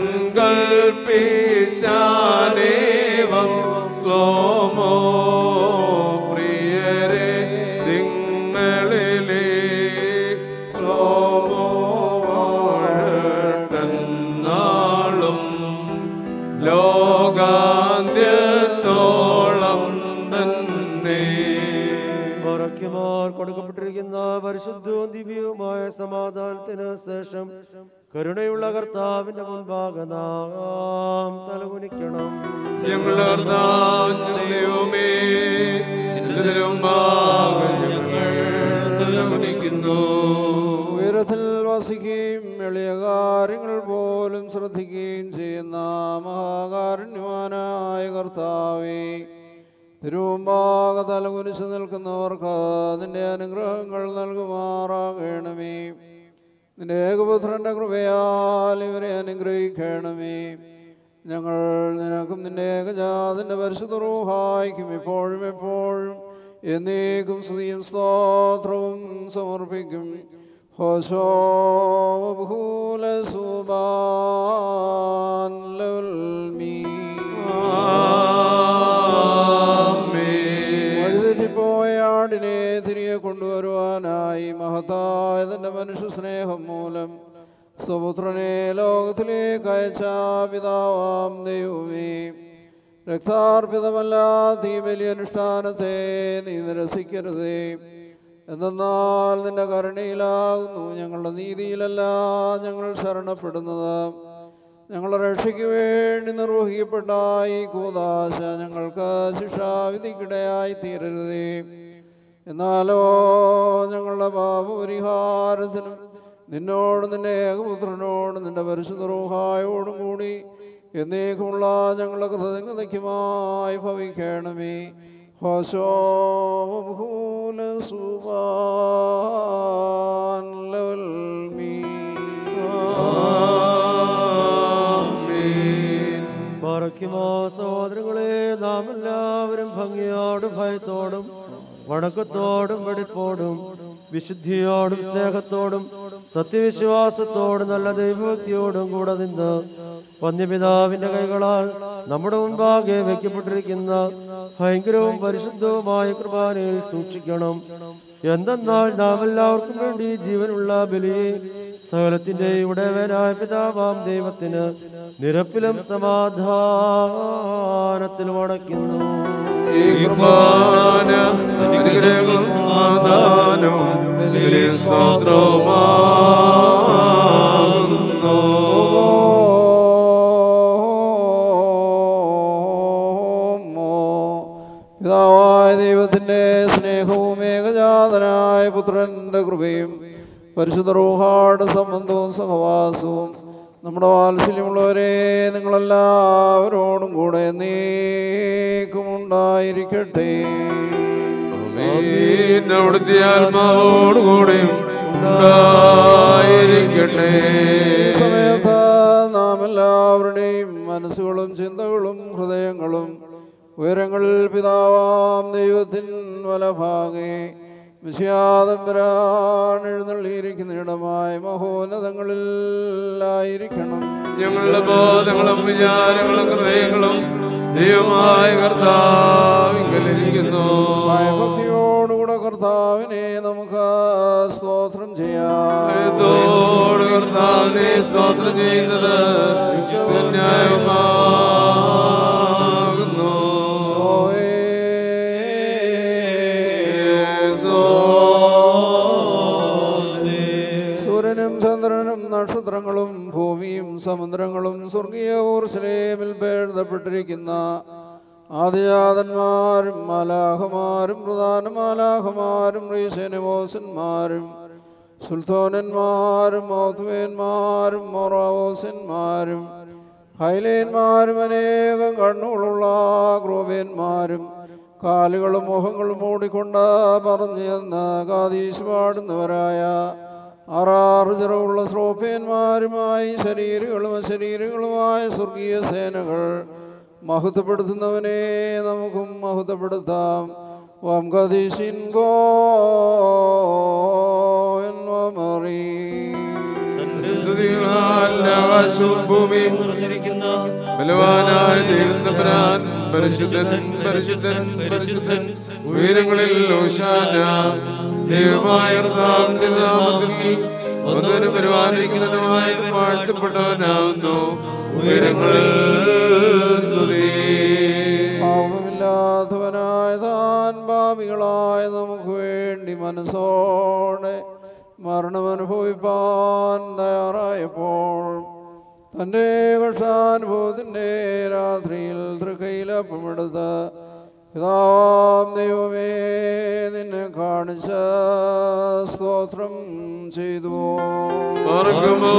കൽപ്പിച്ചാനേവം സോമോ പ്രിയരെ നിങ്ങളിലെ സോമോ വാഴട്ടെന്നാളും ലോകാന്ത്യത്തോളം തന്നെ മറയ്ക്കുമാർ കൊടുക്കപ്പെട്ടിരിക്കുന്ന പരിശുദ്ധവും ദിവ്യവുമായ സമാധാനത്തിന് ശേഷം കരുണയുള്ള കർത്താവിന്റെ മുൻപാകെ നാം തലകുനിക്കണം ഞങ്ങളുടെ കർത്താവ് ദൈവമേ നിന്റെ മുമ്പാകെ ഞങ്ങൾ തലകുനിക്കുന്നു ഉയരത്തിൽ വസിക്കുകയും എളിയ കാര്യങ്ങൾ പോലും ശ്രദ്ധിക്കുകയും ചെയ്യുന്ന മഹാകാരുണ്യവാനായ കർത്താവേ തിരുവുമ്പാക തലകുനിച്ച് നിൽക്കുന്നവർക്ക് നിന്റെ അനുഗ്രഹങ്ങൾ നൽകുമാറാകണമേ നിന്റെ ഏകപുത്രന്റെ കൃപയാൽ ഇവരെ അനുഗ്രഹിക്കണമേ ഞങ്ങൾ നിനക്കും നിന്റെ ഏകജാതിൻ്റെ പരിശുദ്ധ റൂഹായിക്കും ഇപ്പോഴും എപ്പോഴും എന്നേക്കും സ്തുതിയും സ്തോത്രവും സമർപ്പിക്കും ഹോശോ ബഹൂല സുബാൻ ലുൽമീ വഴിതെറ്റിപ്പോയ ആടിനെ തിരികെ കൊണ്ടുവരുവാനായി മഹത്തായ തന്റെ മനുഷ്യ സ്നേഹം മൂലം സുപുത്രനെ ലോകത്തിലേക്ക് അയച്ച പിതാവാം ദൈവമേ രക്താർപ്പിതമല്ലാത്ത ഈ വലിയ അനുഷ്ഠാനത്തെ നീ നിരസിക്കരുതേ എന്തെന്നാൽ നിന്റെ കരുണയിലാകുന്നു ഞങ്ങളുടെ നീതിയിലല്ല ഞങ്ങൾ ശരണപ്പെടുന്നത് ഞങ്ങളുടെ രക്ഷയ്ക്ക് വേണ്ടി നിർവഹിക്കപ്പെട്ട ഈ കൂതാശ ഞങ്ങൾക്ക് ശിക്ഷാവിധിക്കിടയായി തീരരുതേ എന്നാലോ ഞങ്ങളുടെ പാപപരിഹാരത്തിനും നിന്നോട് നിന്റെ ഏകപുത്രനോട് നിന്റെ പരിശുദ്ധ റൂഹായോടും കൂടി എന്നേക്കുമുള്ള ഞങ്ങളുടെ കൃതജ്ഞതയ്ക്കുമായി ഭവിക്കണമേ ഹോശോ ഭൂല സുബാൻ ലൽമീ പാറയ്ക്കുമോ സഹോദരങ്ങളെ നാം എല്ലാവരും ഭംഗിയോടും ഭയത്തോടും വണക്കത്തോടും വെടിപ്പോടും വിശുദ്ധിയോടും സ്നേഹത്തോടും സത്യവിശ്വാസത്തോടും നല്ല ദൈവഭക്തിയോടും കൂടെ നിന്ന് വന്യപിതാവിന്റെ കൈകളാൽ നമ്മുടെ മുൻപാകെ വയ്ക്കപ്പെട്ടിരിക്കുന്ന ഭയങ്കരവും പരിശുദ്ധവുമായ കൃപാനയിൽ സൂക്ഷിക്കണം എന്തെന്നാൽ നാം എല്ലാവർക്കും വേണ്ടി ജീവനുള്ള ബലിയെ സകലത്തിന്റെ ഉടയവനായ പിതാവാം ദൈവത്തിന് നിരപ്പിലും സമാധാനത്തിലും അടയ്ക്കുന്നു ഈ കുർബാന അനുഗ്രഹവും സമാധാനവും ബലിയും സ്തോത്രവുമാകുന്നു പിതാവായ ദൈവത്തിൻ്റെ സ്നേഹവും ഏകജാതനായ പുത്രൻ്റെ കൃപയും പരിശുദ്ധ റൂഹാട് സംബന്ധവും സഹവാസവും നമ്മുടെ വാത്സല്യമുള്ളവരെ നിങ്ങളെല്ലാവരോടും കൂടെ നീക്കുമുണ്ടായിരിക്കട്ടെ ആമീൻ. അവിടുത്തെ ആത്മാവോടുകൂടെയും ഉണ്ടായിരിക്കട്ടെ ഈ സമയത്ത് നാം എല്ലാവരുടെയും മനസ്സുകളും ചിന്തകളും ഹൃദയങ്ങളും ഉയരങ്ങളിൽ പിതാവാം ദൈവത്തിൻ വലഭാഗെ വിശ്യാതമ്പരാൻ എഴുന്നള്ളിയിരിക്കുന്നിടമായ മഹോന്നതങ്ങളിലായിരിക്കണം ഞങ്ങളുടെ ബോധങ്ങളും വിചാരങ്ങളും ഹൃദയങ്ങളും ദൈവമായ കർത്താവിങ്കലിരിക്കുന്നു ഭയഭക്തിയോടുകൂടെ കർത്താവിനെ നമുക്ക് സ്തോത്രം ചെയ്യാം ഭയത്തോട് കർത്താവിനെ സ്തോത്രം ചെയ്യുന്നത് ന്യായമാകുന്നു സൂര്യനും ചന്ദ്രനും നക്ഷത്രങ്ങളും ഭൂമിയും സമുദ്രങ്ങളും സ്വർഗീയ ഊർശലേമിൽ എഴുതപ്പെട്ടിരിക്കുന്ന ആദിജാതന്മാരും മാലാഹമാരും പ്രധാന മാലാഹമാരും റീശനമോസന്മാരും സുൽത്തോനന്മാരും മൗത്വേന്മാരും മൊറാവോസന്മാരും ഹൈലേന്മാരും അനേകം കണ്ണുകളുള്ള ക്രൂപേന്മാരും കാലുകളും മുഖങ്ങളും മൂടിക്കൊണ്ട് പറഞ്ഞു എന്ന് കാതീശ് പാടുന്നവരായ ആറാറ് ചിറവുള്ള ശ്രോപ്യന്മാരുമായി ശരീരങ്ങളും അശരീരങ്ങളുമായ സ്വർഗീയ സേനകൾ മഹത്വപ്പെടുത്തുന്നവനെ നമുക്കും മഹത്വപ്പെടുത്താം വം കതീശിൻ ഗോ മറി സ്തുതികളാൽ ആകാശവും ഭൂമിയും നിറഞ്ഞിരിക്കുന്ന ബലവാനായ ദൈവത്തമ്പുരാൻ പരിശുദ്ധൻ പരിശുദ്ധൻ പരിശുദ്ധൻ ഉയരങ്ങളിൽ ഓശാന ദൈവമായ കർത്താവിന്റെ നാമത്തിൽ വന്നവനും വരുവാനിരിക്കുന്നതിനുമായ വാഴ്ത്തപ്പെട്ടവനാകുന്നു ഉയരങ്ങളിൽ സ്തുതി പാപമില്ലാത്തവനായ താൻ പാപികളായ നമുക്ക് വേണ്ടി മനസ്സോടെ മരണമനുഭവിപ്പാൻ തയ്യാറായപ്പോൾ തൻ്റെ കക്ഷാനുഭവത്തിൻ്റെ രാത്രിയിൽ തൃക്കൈലപ്പമെടുത്ത് പിതാവാം ദൈവമേ നിന്നെ കാണിച്ച സ്തോത്രം ചെയ്തു ഓർക്കുമോ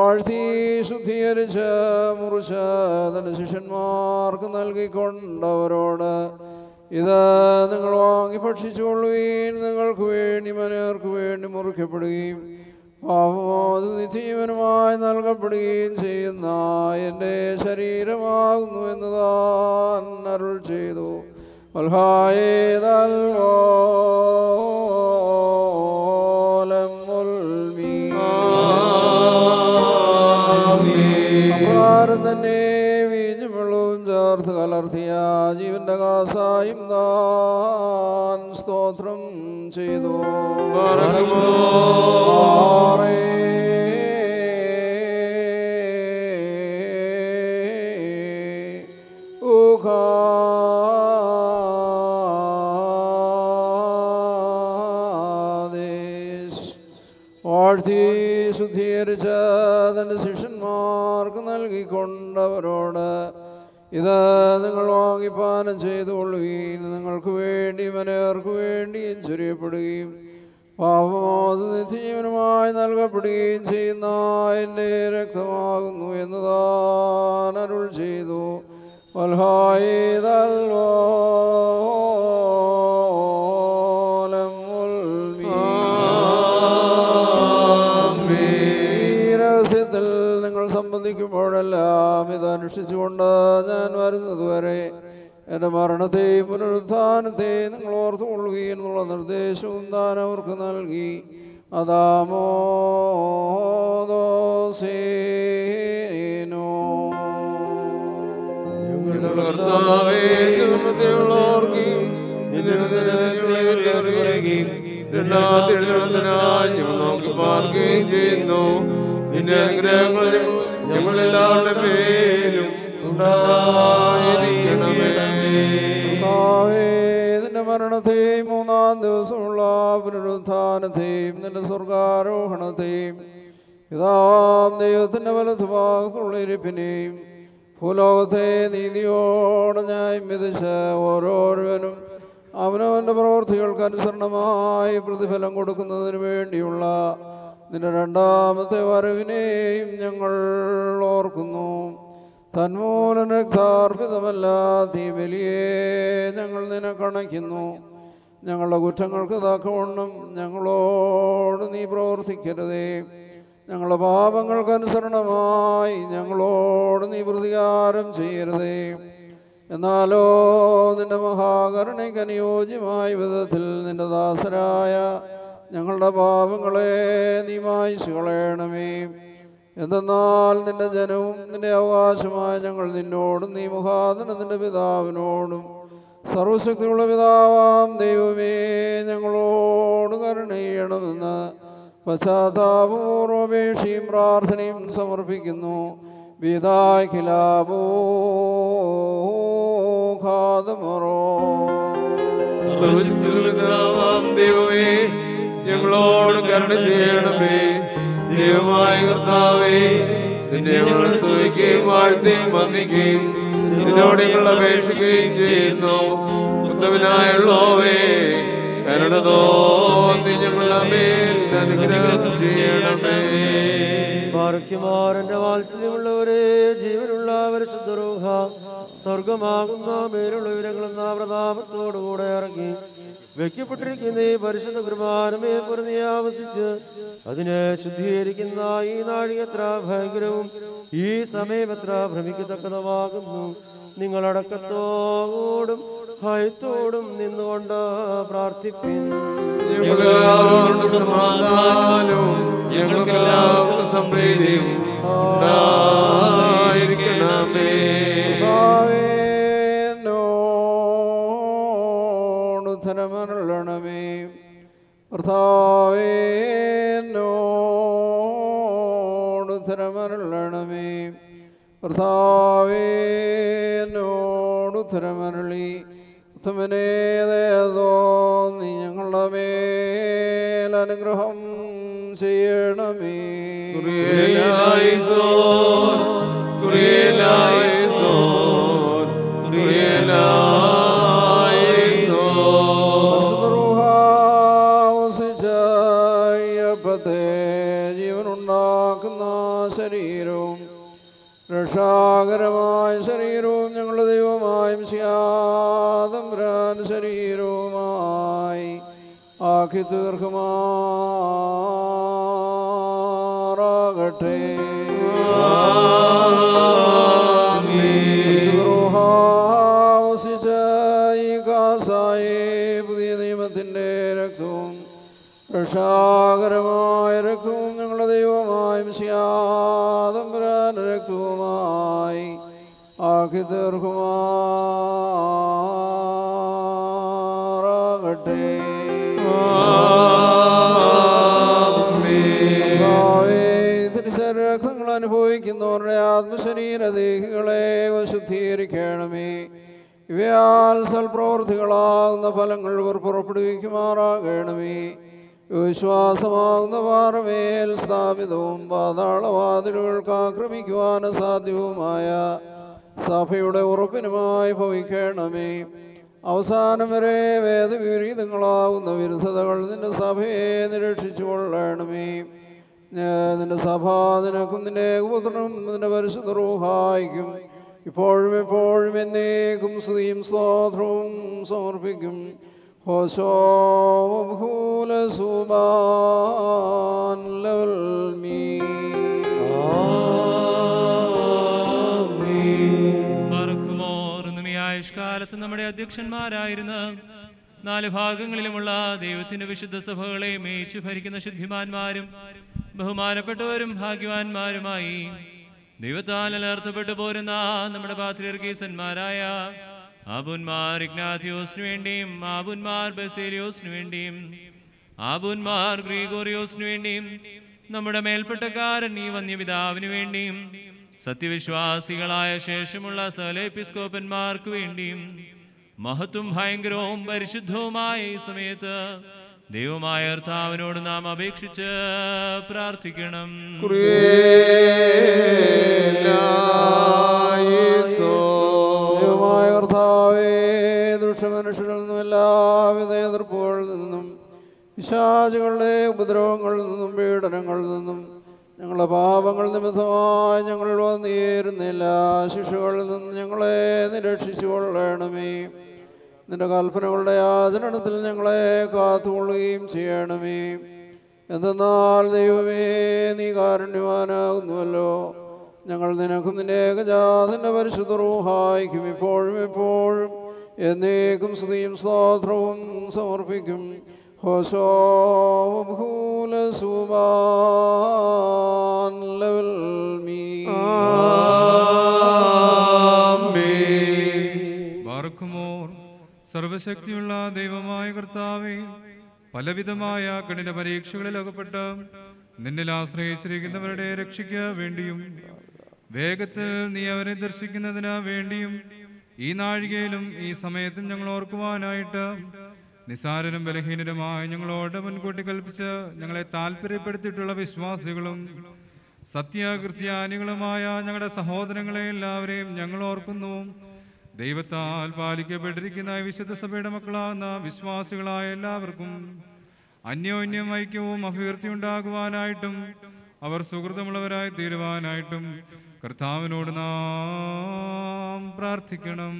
വാഴ്ത്തി ശുദ്ധീകരിച്ച് മുറിച്ച് തന്റെ ശിഷ്യന്മാർക്ക് നൽകിക്കൊണ്ടവരോട് ഇത് നിങ്ങൾ വാങ്ങി ഭക്ഷിച്ചുകൊള്ളുകയും നിങ്ങൾക്ക് വേണ്ടി മനേർക്ക് വേണ്ടി മുറിക്കപ്പെടുകയും പാപമോത് നിത്യജീവനുമായി നൽകപ്പെടുകയും ചെയ്യുന്ന എൻ്റെ ശരീരമാകുന്നു എന്ന് താൻ അരുൾ ചെയ്തു അപ്രകാരം തന്നെ വീഞ്ഞും വെള്ളവും ചേർത്ത് കലർത്തിയ ജീവന്റെ കാസായും താൻ സ്തോത്രം ചെയ്തു വാഴ്ത്തി ശുദ്ധീകരിച്ച തന്റെ ശിഷ്യന്മാർക്ക് നൽകിക്കൊണ്ടവരോട് ഇത് നിങ്ങൾ വാങ്ങിപ്പാനം ചെയ്തുകൊള്ളുകയും നിങ്ങൾക്ക് വേണ്ടി മനേർക്ക് വേണ്ടിയും ചൊരിയപ്പെടുകയും പാപമോത് നിത്യജീവനുമായി നൽകപ്പെടുകയും ചെയ്യുന്ന എൻ്റെ രക്തമാകുന്നു എന്ന് താൻ അരുൾ ചെയ്തു വൽഹായിതൽവോലം ഈ രഹസ്യത്തിൽ നിങ്ങൾ സംബന്ധിക്കുമ്പോഴെല്ലാം ഇത് അനുഷ്ഠിച്ചുകൊണ്ട് ഞാൻ വരുന്നതുവരെ എൻ്റെ മരണത്തെയും പുനരുത്ഥാനത്തെയും നിങ്ങൾ ഓർത്തുകൊള്ളുകയും എന്നുള്ള നിർദ്ദേശവും താൻ അവർക്ക് നൽകി അതാമോദോസേനോ ഞങ്ങളുടെ കർത്താവേ ദുർമതയുള്ളവർക്ക് നിന്റെ നിലനിൽപ്പിലേക്ക് പറയുകയും രണ്ടാമത്തെ എഴുന്നള്ളത്തിനായി ഞങ്ങൾ നോക്കി പാർക്കുകയും ചെയ്യുന്നു നിന്റെ അനുഗ്രഹങ്ങൾ ഞങ്ങളെല്ലാവരുടെ പേരും ഉണ്ടായിരിക്കണമേ കർത്താവേ, നിന്റെ മരണത്തെയും മൂന്നാം ദിവസമുള്ള പുനരുത്ഥാനത്തെയും നിന്റെ സ്വർഗാരോഹണത്തെയും പിതാവാം ദൈവത്തിന്റെ വലത്ത് ഭാഗത്തുള്ള ഇരിപ്പിനെയും ഭൂലോകത്തെ നീതിയോടെ ന്യായം വിധിച്ച് ഓരോരുവനും അവനവൻ്റെ പ്രവൃത്തികൾക്ക് അനുസരണമായി പ്രതിഫലം കൊടുക്കുന്നതിന് വേണ്ടിയുള്ള നിന്റെ രണ്ടാമത്തെ വരവിനെയും ഞങ്ങൾ ഓർക്കുന്നു തന്മൂലം രക്താർപ്പിതമല്ലാത്ത ഈ ബലിയെ ഞങ്ങൾ നിനക്കണയ്ക്കുന്നു ഞങ്ങളുടെ കുറ്റങ്ങൾക്ക് തക്കവണ്ണം ഞങ്ങളോട് നീ പ്രവർത്തിക്കരുതേ ഞങ്ങളുടെ പാപങ്ങൾക്കനുസരണമായി ഞങ്ങളോട് നീ പ്രതികാരം ചെയ്യരുതേ എന്നാലോ നിന്റെ മഹാകരുണയ്ക്ക് അനുയോജ്യമായ വിധത്തിൽ നിന്റെ ദാസരായ ഞങ്ങളുടെ പാപങ്ങളെ നീ മായ്ച്ചു കളയണമേ എന്തെന്നാൽ നിന്റെ ജനവും നിന്റെ അവകാശമായ ഞങ്ങൾ നിന്നോടും നീ മുഖാന്തരം നിന്റെ പിതാവിനോടും സർവശക്തിയുള്ള പിതാവാം ദൈവമേ ഞങ്ങളോട് കരുണ ചെയ്യണമെന്ന് പശ്ചാത്താപൂർവപേക്ഷയും പ്രാർത്ഥനയും സമർപ്പിക്കുന്നു വിദാഖിലാബോ ഖാദമറോ സർവശക്തിയുള്ളതാവാം ദൈവമേ ഞങ്ങളോട് കരുണ ചെയ്യണമേ ദൈവമായ കർത്താവേ നിന്നെ ഞങ്ങൾ സ്തുതിക്കുകയും വാഴ്ത്തുകയും വന്ദിക്കുകയും നിന്നോട് ഞങ്ങൾ അപേക്ഷിക്കുകയും ചെയ്യുന്നു ഉത്തമനായുള്ളോവേ കരുണ തോന്നി ഞങ്ങളുടെ മേൽ അനുഗ്രഹം ചെയ്യണമേ ബാർക്കുമാരന്റെ വാത്സല്യമുള്ളവരെ ജീവനുള്ള പരിശുദ്ധരൂഹ സ്വർഗമാകുന്ന മേലുള്ള വിവരങ്ങളെന്ന പ്രതാപത്തോടുകൂടെ ഇറങ്ങി വെക്കപ്പെട്ടിരിക്കുന്ന ഈ പരിശുദ്ധ കുർബാനമേ പുറഞ്ഞ് ആവസിച്ച് അതിനെ ശുദ്ധീകരിക്കുന്ന ഈ നാഴിക എത്ര ഭയങ്കരവും ഈ സമയം എത്ര ഭ്രമിക്കത്തക്കതുമാകുന്നു നിങ്ങളടക്കത്തോടും ഭയത്തോടും നിന്നുകൊണ്ട് പ്രാർത്ഥിപ്പിൻ ഞങ്ങളെല്ലാവരോടും സമാധാനവും ഞങ്ങൾക്കെല്ലാവർക്കും സംപ്രീതിയും ഉണ്ടായിരിക്കണമേ ഉത്തരമരുളണമേ കർത്താവേനോട് ഉത്തരമരുളണമേ കർത്താവേനോട് ഉത്തരമരുളി ഉത്തമനേതേതോ നീ ഞങ്ങളുടെ മേൽ അനുഗ്രഹം ചെയ്യണമേ കുറിയലായിസോൻ കുറിയലായിസോൻ കുറിയലായിസോൻ യപ്പത്തെ ജീവനുണ്ടാക്കുന്ന ശരീരം രക്ഷാകരമായ ശരീരവും ഞങ്ങളുടെ ദൈവമായും ശ്യാതംരാൻ ശരീരവുമായി ആക്കി തീർക്കുമാറാകട്ടെ വസിച്ച ഈ കാസായെ പുതിയ നിയമത്തിൻ്റെ രക്തവും രക്ഷാകരമായ രക്തവും ഞങ്ങളുടെ ദൈവമായും ശ്യാതംബരാൻ രക്തവുമായി ആക്കി തീർക്കുമാറാകട്ടെ രക്തങ്ങൾ അനുഭവിക്കുന്നവരുടെ ആത്മശരീരദേഹികളെ ശുദ്ധീകരിക്കണമേ ഇവയാൽ സൽപ്രവർത്തികളാകുന്ന ഫലങ്ങൾ ഇവർ പുറപ്പെടുവിക്കുമാറാകണമേ വിശ്വാസമാകുന്ന പാറമേൽ സ്ഥാപിതവും പാതാളവാതിലുകൾക്ക് ആക്രമിക്കുവാൻ അസാധ്യവുമായ സഭയുടെ ഉറപ്പിനുമായി ഭവിക്കണമേ അവസാനം വരെ വേദവിപരീതങ്ങളാവുന്ന വിരുദ്ധതകൾ നിന്റെ സഭയെ നിരീക്ഷിച്ചു കൊള്ളണമേ ഞാൻ നിന്റെ സഭ നിനക്കും നിന്റെ ഉപദ്രവം നിന്റെ പരിശുദ്ധ റൂഹായിക്കും ഇപ്പോഴും എപ്പോഴും എന്നേക്കും സ്തുതിയും സ്തോത്രവും സമർപ്പിക്കും ഹോശോ ഭൂല സുബാൻ ലവൽ മീ മറക്കുമോർന്നും ഈ ആയുഷ്കാലത്ത് നമ്മുടെ അധ്യക്ഷന്മാരായിരുന്ന നാല് ഭാഗങ്ങളിലുമുള്ള ദൈവത്തിന്റെ വിശുദ്ധ സഭകളെ മേയിച്ചു ഭരിക്കുന്ന ശുദ്ധിമാന്മാരും ബഹുമാനപ്പെട്ടവരും ഭാഗ്യവാന്മാരുമായി ദൈവത്താൽ അലർത്തപ്പെട്ടു പോരുന്ന നമ്മുടെ പാത്രിയർഗീസന്മാരായ ആബുന്മാർ ഇഗ്നാഥിയോസിനു വേണ്ടിയും ആബുന്മാർ ബസേലിയോസിനു വേണ്ടിയും ആബുന്മാർ ഗ്രീഗോറിയോസിനു വേണ്ടിയും നമ്മുടെ മേൽപ്പെട്ടക്കാരൻ ഈ വന്യപിതാവിനു വേണ്ടിയും സത്യവിശ്വാസികളായ ശേഷമുള്ള സകല എപ്പിസ്കോപ്പന്മാർക്ക് വേണ്ടിയും മഹത്വം ഭയങ്കരവും പരിശുദ്ധവുമായ ഈ സമയത്ത് ദൈവമായ കർത്താവിനോട് നാം അപേക്ഷിച്ച് പ്രാർത്ഥിക്കണം ദൈവമായ കർത്താവേ ദുഷ്ടമനുഷ്യരിൽ നിന്നും എല്ലാവിധ എതിർപ്പുകളിൽ നിന്നും പിശാചുകളുടെ ഉപദ്രവങ്ങളിൽ നിന്നും പീഡനങ്ങളിൽ നിന്നും ഞങ്ങളുടെ പാപങ്ങൾ നിമിത്തമായി ഞങ്ങൾ വന്നേരുന്നില്ല ശിക്ഷകളിൽ നിന്നും ഞങ്ങളെ നിരക്ഷിച്ചു കൊള്ളണമേ നിന്റെ കൽപ്പനകളുടെ ആചരണത്തിൽ ഞങ്ങളെ കാത്തുകൊള്ളുകയും ചെയ്യണമേ എന്തെന്നാൽ ദൈവമേ നീ കാരുണ്യവാനാകുന്നുവല്ലോ ഞങ്ങൾ നിനക്കും നിന്റെ ഏകജാതന്റെ പരിശുദ്ധ റൂഹായിക്കും ഇപ്പോഴും എപ്പോഴും എന്നേക്കും സ്തുതിയും സ്തോത്രവും സമർപ്പിക്കും ഹോശോ ഭൂല സുബാൻ ലവൽ മീ ബാർക്കുമോർ സർവശക്തിയുള്ള ദൈവമായ കർത്താവേ പലവിധമായ കഠിന പരീക്ഷകളിൽ അകപ്പെട്ട് നിന്നിൽ ആശ്രയിച്ചിരിക്കുന്നവരുടെ രക്ഷയ്ക്ക് വേണ്ടിയും വേഗത്തിൽ നീ അവരെ ദർശിക്കുന്നതിന് വേണ്ടിയും ഈ നാഴികയിലും ഈ സമയത്തും ഞങ്ങൾ ഓർക്കുവാനായിട്ട് നിസാരനും ബലഹീനരുമായ ഞങ്ങളോട് മുൻകൂട്ടി കൽപ്പിച്ച് ഞങ്ങളെ താല്പര്യപ്പെടുത്തിയിട്ടുള്ള വിശ്വാസികളും സത്യകൃത്യാനികളുമായ ഞങ്ങളുടെ സഹോദരങ്ങളെ എല്ലാവരെയും ഞങ്ങൾ ഓർക്കുന്നു ദൈവത്താൽ പാലിക്കപ്പെട്ടിരിക്കുന്ന ഈ വിശുദ്ധ സഭയുടെ മക്കളാകുന്ന വിശ്വാസികളായ എല്ലാവർക്കും അന്യോന്യം ഐക്യവും അഭിവൃദ്ധി ഉണ്ടാകുവാനായിട്ടും അവർ സുഹൃത്തമുള്ളവരായി തീരുവാനായിട്ടും കർത്താവിനോട് നാം പ്രാർത്ഥിക്കണം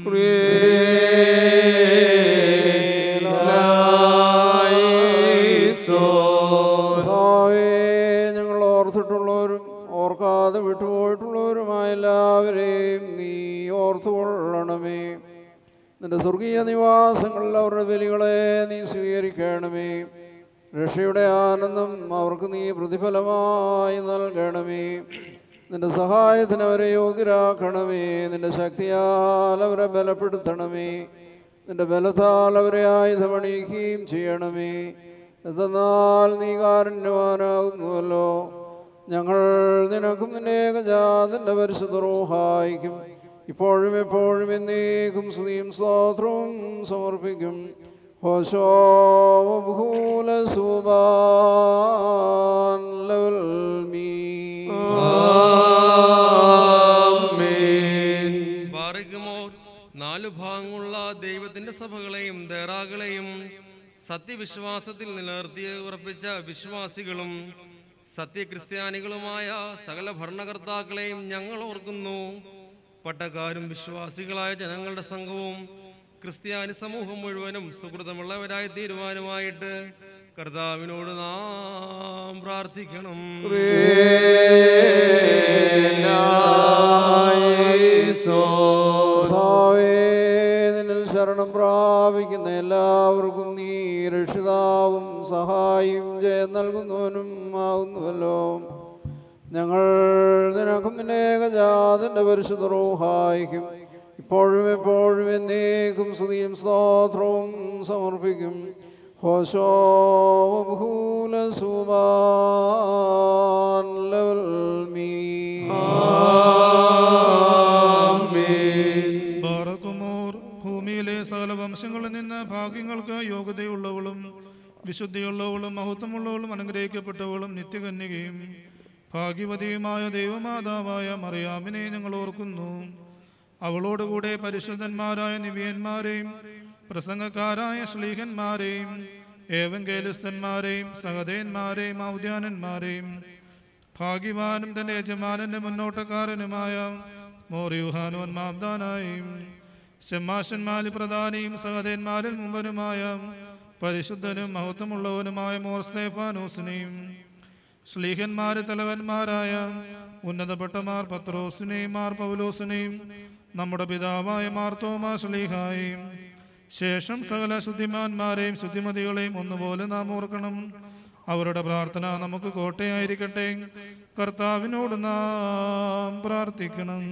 കർത്താവേ, ഞങ്ങൾ ഓർത്തിട്ടുള്ളവരും ഓർക്കാതെ വിട്ടുപോയിട്ടുള്ളവരുമായ എല്ലാവരെയും നീ ഓർത്തുകൊള്ളണമേ നിന്റെ സ്വർഗീയ നിവാസങ്ങളിൽ അവരുടെ ബലികളെ നീ സ്വീകരിക്കണമേ രക്ഷയുടെ ആനന്ദം അവർക്ക് നീ പ്രതിഫലമായി നൽകണമേ നിന്റെ സഹായത്തിന് അവരെ യോഗ്യരാക്കണമേ നിന്റെ ശക്തിയാൽ അവരെ ബലപ്പെടുത്തണമേ നിന്റെ ബലത്താൽ അവരെ ആയുധമണിയിക്കുകയും ചെയ്യണമേ എന്തെന്നാൽ നീ കാരുണ്യവാനാകുന്നുവല്ലോ ഞങ്ങൾ നിനക്കും നിന്റെ ഏകജാതന്റെ പരിശുദ്ധ റൂഹായിക്കും ഇപ്പോഴും എപ്പോഴും എന്നേക്കും സ്തുതിയും സ്തോത്രവും സമർപ്പിക്കും ഹോശോ ഭൂല സുബാൻ ലവൽ മീ ബാറിക്കുമോർ നാലു ഭാഗങ്ങളുള്ള ദൈവത്തിന്റെ സഭകളെയും ദേറാകളെയും സത്യവിശ്വാസത്തിൽ നിലനിർത്തി ഉറപ്പിച്ച വിശ്വാസികളും സത്യക്രിസ്ത്യാനികളുമായ സകല ഭരണകർത്താക്കളെയും ഞങ്ങൾ ഓർക്കുന്നു പട്ടക്കാരും വിശ്വാസികളായ ജനങ്ങളുടെ സംഘവും ക്രിസ്ത്യാനി സമൂഹം മുഴുവനും സുഹൃതമുള്ളവരായി തീരുമാനമായിട്ട് കർത്താവിനോട് നാം പ്രാർത്ഥിക്കണം കർത്താവേ, നിന്നിൽ ശരണം പ്രാപിക്കുന്ന എല്ലാവർക്കും നീ രക്ഷിതാവും സഹായിയും ജയം നൽകുന്നവനും ആകുന്നുവല്ലോ ഞങ്ങൾ നിനക്കും നിന്റെ ഏകജാതന്റെ പരിശുദ്ധ റൂഹായിക്കും ഇപ്പോഴും എപ്പോഴും എന്നേക്കും സ്തുതിയും സ്തോത്രവും സമർപ്പിക്കും ഹോശോ ബഹൂല സുബാൻ ലവൽ മീ ബാറക്കുമോർ ഭൂമിയിലെ സകല വംശങ്ങളിൽ നിന്ന് ഭാഗ്യങ്ങൾക്ക് യോഗ്യതയുള്ളവളും വിശുദ്ധിയുള്ളവളും മഹത്വമുള്ളവളും അനുഗ്രഹിക്കപ്പെട്ടവളും നിത്യകന്യകയും ഭാഗ്യവതിയുമായ ദൈവമാതാവായ മറിയാമിനെ ഞങ്ങൾ ഓർക്കുന്നു അവളോടുകൂടെ പരിശുദ്ധന്മാരായ നിവിയന്മാരെയും പ്രസംഗക്കാരായ ശ്ലീഹന്മാരെയും ഏവങ്കേലിസ്തന്മാരെയും സഹതയന്മാരെയും ഔദ്യാനന്മാരെയും ഭാഗ്യവാനും തന്റെ യജമാനന്റെ മുന്നോട്ടക്കാരനുമായ മോറിയുഹാനോൻ മാബ്ദാനായും ഷെമാശന്മാരിൽ പ്രധാനിയും സഹദേന്മാരിൽ മുമ്പനുമായ പരിശുദ്ധനും മഹത്വമുള്ളവനുമായ മോർ സ്തേഫാനോസിനെയും ശ്ലീഹന്മാര് തലവന്മാരായ ഉന്നതപ്പെട്ടമാർ പത്രോസിനെയും മാർ പൗലോസിനെയും നമ്മുടെ പിതാവായ മാർ തോമാ ശ്ലീഹായും ശേഷം സകല ശുദ്ധിമാന്മാരെയും ശുദ്ധിമതികളെയും ഒന്നുപോലെ നാം ഓർക്കണം അവരുടെ പ്രാർത്ഥന നമുക്ക് കോട്ടയായിരിക്കട്ടെ കർത്താവിനോട് നാം പ്രാർത്ഥിക്കണം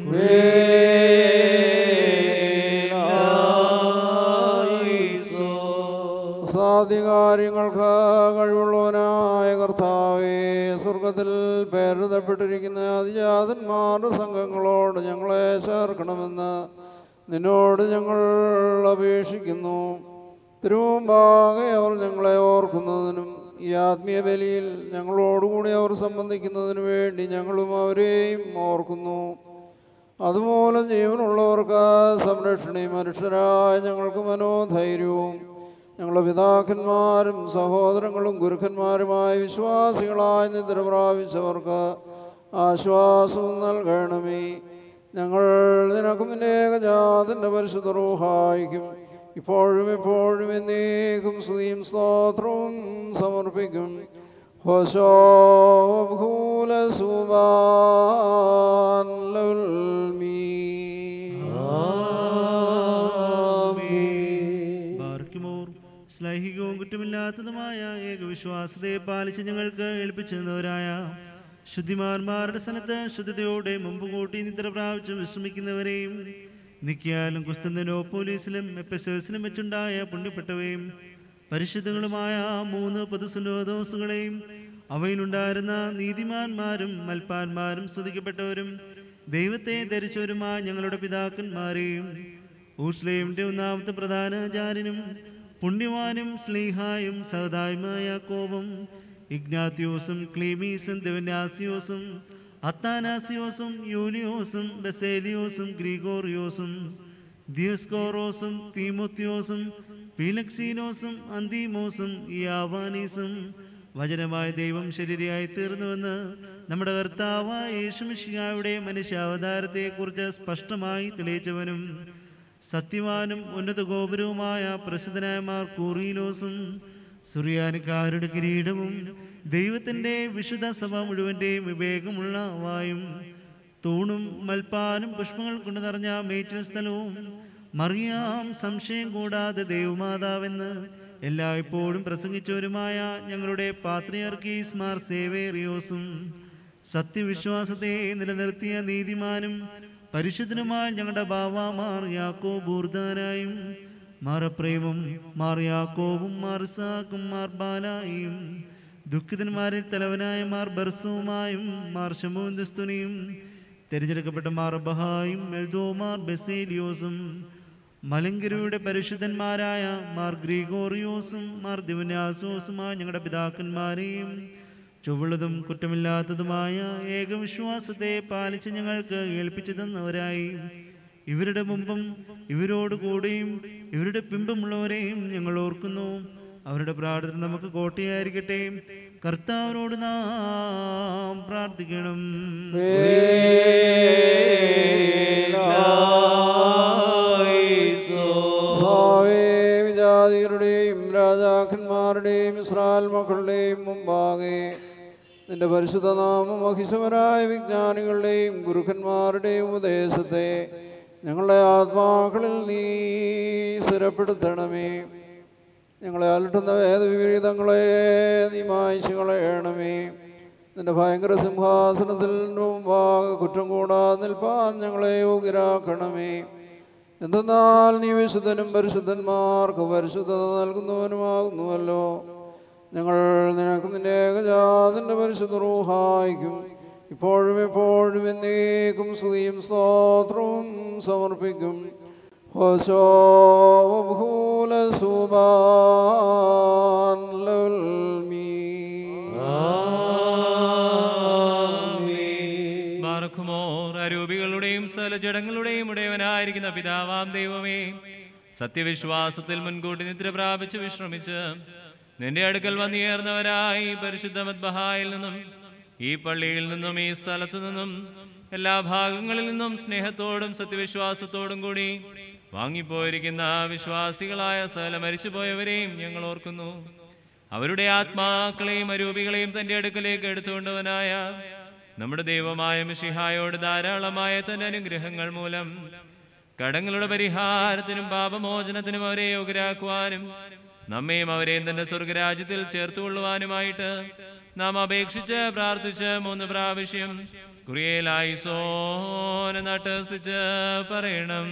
സാധ്യകാര്യങ്ങൾക്ക് കഴിവുള്ളവനായ കർത്താവേ സ്വർഗത്തിൽ പേരെഴുതപ്പെട്ടിരിക്കുന്ന അതിജാതന്മാരുടെ സംഘങ്ങളോട് ഞങ്ങളെ ചേർക്കണമെന്ന് നിന്നോട് ഞങ്ങൾ അപേക്ഷിക്കുന്നു തിരുമുമ്പാകെ അവർ ഞങ്ങളെ ഓർക്കുന്നതിനും ഈ ആത്മീയ ബലിയിൽ ഞങ്ങളോടുകൂടി അവർ സംബന്ധിക്കുന്നതിനു വേണ്ടി ഞങ്ങളും അവരെയും ഓർക്കുന്നു അതുമൂലം ജീവനുള്ളവർക്ക് സംരക്ഷണയും മനുഷ്യരായ ഞങ്ങൾക്ക് മനോധൈര്യവും ഞങ്ങളുടെ പിതാക്കന്മാരും സഹോദരങ്ങളും ഗുരുക്കന്മാരുമായ വിശ്വാസികളായി നിദ്ര പ്രാപിച്ചവർക്ക് ആശ്വാസവും നൽകണമേ ഞങ്ങൾ നിനക്കും നിന്റെ ഏകജാതന്റെ പരിശുദ്ധ റൂഹായിക്കും ഇപ്പോഴും എപ്പോഴും എന്നേക്കും സ്തുതിയും സ്തോത്രവും സമർപ്പിക്കും ഹോശോ ഭൂല സുബാൻ ലൗൽ മീ ബാർക്കിമോർ ശ്ലൈഹികവും കുറ്റമില്ലാത്തതുമായ ഏകവിശ്വാസതയെ പാലിച്ച് ഞങ്ങൾക്ക് ഏൽപ്പിച്ചിരുന്നവരായ ശുദ്ധിമാന്മാരുടെ സ്ഥലത്ത് ശുദ്ധതയോടെ മുമ്പ് കൂട്ടി നിദ്ര പ്രാപിച്ച് വിശ്രമിക്കുന്നവരെയും നിക്കിയാലും കുസ്തന്തനോപ്പോലീസിലും എപ്പസേഴ്സിലും വെച്ചുണ്ടായ പുണ്യപ്പെട്ടവയും പരിശുദ്ധങ്ങളുമായ ആ മൂന്ന് പൊതുസുലോദോസുകളെയും അവയിലുണ്ടായിരുന്ന നീതിമാന്മാരും മൽപ്പാന്മാരും സ്തുതിക്കപ്പെട്ടവരും ദൈവത്തെ ധരിച്ചവരുമായ ഞങ്ങളുടെ പിതാക്കന്മാരെയും ഊഷ്ലേമിന്റെ ഒന്നാമത്തെ പ്രധാന ആചാര്യനും പുണ്യവാനും സ്ലീഹായും സഹതായുമായ കോപം ഇഗ്നാത്യോസും ക്ലീമീസും ദിവന്യാസിയോസും അത്താനാസിയോസും യൂലിയോസും ബസേലിയോസും ഗ്രിഗോറിയോസും ദിയസ്കോറോസും തീമോത്യോസും പീലക്സീനോസും അന്തീമോസും യാവാനീസും വചനമായ ദൈവം ശരീരയായി തീർന്നുവെന്ന് നമ്മുടെ കർത്താവായ യേശുമിഷിയായുടെ മനുഷ്യാവതാരത്തെക്കുറിച്ച് സ്പഷ്ടമായി തെളിയിച്ചവനും സത്യവാനും ഉന്നത ഗോപുരവുമായ പ്രസിദ്ധനായ മാർ കൂറീലോസും സുറിയാനിക്കാരുടെ കിരീടവും ദൈവത്തിൻ്റെ വിശുദ്ധ സഭ മുഴുവൻ്റെയും വിവേകമുള്ള വായും തൂണും മൽപ്പാനും പുഷ്പങ്ങൾ കൊണ്ട് നിറഞ്ഞ മേച്ചിൽ സ്ഥലവും മറിയാം സംശയം കൂടാതെ ദൈവമാതാവെന്ന് എല്ലായ്പ്പോഴും പ്രസംഗിച്ചവരുമായ ഞങ്ങളുടെ പാത്രിയർക്കീസ് മാർ സേവേറിയോസും സത്യവിശ്വാസത്തെ നിലനിർത്തിയ നീതിമാനും പരിശുദ്ധനുമായ ഞങ്ങളുടെ ബാവാമാർ യാക്കോ ബൂർദാനായും മാറപ്രേമും മാർ യാക്കോവും മാർ ഇസാക്കും മാർ ബാലായും ദുഃഖിതന്മാരിൽ തലവനായ മാർ ബർസുമായും മാർ ഷമൂന്ദസ്തുനിയും തിരഞ്ഞെടുക്കപ്പെട്ട മാർ ബഹായും എൽദോമാർ ബസേലിയോസും മലങ്കരയുടെ പരിശുദ്ധന്മാരായ മാർ ഗ്രിഗോറിയോസും മാർ ദിവന്യാസോസുമായ ഞങ്ങളുടെ പിതാക്കന്മാരെയും ചുവള്ളതും കുറ്റമില്ലാത്തതുമായ ഏകവിശ്വാസത്തെ പാലിച്ച് ഞങ്ങൾക്ക് ഏൽപ്പിച്ചു തന്നവരായി ഇവരുടെ മുമ്പും ഇവരോട് കൂടെയും ഇവരുടെ പിമ്പുമുള്ളവരെയും ഞങ്ങൾ ഓർക്കുന്നു അവരുടെ പ്രാർത്ഥന നമുക്ക് കോട്ടയായിരിക്കട്ടെ കർത്താവിനോട് നാം പ്രാർത്ഥിക്കണം ഭാവേ വിജാതികളുടെയും രാജാക്കന്മാരുടെയും ഇസ്രായേൽ മക്കളുടെയും മുമ്പാകെ നിന്റെ പരിശുദ്ധ നാമം മഹിഷമരായ വിജ്ഞാനികളുടെയും ഗുരുക്കന്മാരുടെയും ഉപദേശത്തെ ഞങ്ങളുടെ ആത്മാക്കളിൽ നീ സ്ഥിരപ്പെടുത്തണമേ ഞങ്ങളെ അലട്ടുന്ന വേദവിപരീതങ്ങളെ നീ മായ്ച്ചു കളയണമേ നിന്റെ ഭയങ്കര സിംഹാസനത്തിൽ മുമ്പാകെ കുറ്റം കൂടാതെ നിൽപ്പാൻ ഞങ്ങളെ യോഗ്യരാക്കണമേ എന്തെന്നാൽ നീ വിശുദ്ധനും പരിശുദ്ധന്മാർക്ക് പരിശുദ്ധത നൽകുന്നവനുമാകുന്നുവല്ലോ ഞങ്ങൾ നിനക്ക് നിന്റെ ഏകജാതന്റെ പരിശുദ്ധ റൂഹായിക്കും ഇപ്പോഴും എപ്പോഴും എന്നേക്കും സ്തുതിയും സ്തോത്രവും സമർപ്പിക്കും ഹോശോ ഭൂല സുബാൻ ലൽമീ ബാറഖുമോർ അരൂപികളുടെയും സകലജടങ്ങളുടെയും ഉടയവനായിരിക്കുന്ന പിതാവാം ദൈവമേ സത്യവിശ്വാസത്തിൽ മുൻകൂട്ടി നിദ്ര പ്രാപിച്ച് വിശ്രമിച്ച് നിന്റെ അടുക്കൽ വന്നിയേർന്നവരായി പരിശുദ്ധ മദ്ബഹായിൽ നിന്നും ഈ പള്ളിയിൽ നിന്നും ഈ സ്ഥലത്തു നിന്നും എല്ലാ ഭാഗങ്ങളിൽ നിന്നും സ്നേഹത്തോടും സത്യവിശ്വാസത്തോടും കൂടി വാങ്ങിപ്പോയിരിക്കുന്ന വിശ്വാസികളായ സകല മരിച്ചുപോയവരെയും ഞങ്ങൾ ഓർക്കുന്നു അവരുടെ ആത്മാക്കളെയും അരൂപികളെയും തന്റെ അടുക്കലേക്ക് എടുത്തുകൊണ്ടവനായ നമ്മുടെ ദൈവമായ മിഷിഹായോട് ധാരാളമായ തന്റെ അനുഗ്രഹങ്ങൾ മൂലം കടങ്ങളുടെ പരിഹാരത്തിനും പാപമോചനത്തിനും അവരെ യോഗ്യരാക്കുവാനും നമ്മയും അവരെയും തന്റെ സ്വർഗരാജ്യത്തിൽ ചേർത്തുകൊള്ളുവാനുമായിട്ട് നാം അപേക്ഷിച്ച് പ്രാർത്ഥിച്ച് മൂന്ന് പ്രാവശ്യം കുറിയേലായി സോന നട്ടസിച്ച് പറയണം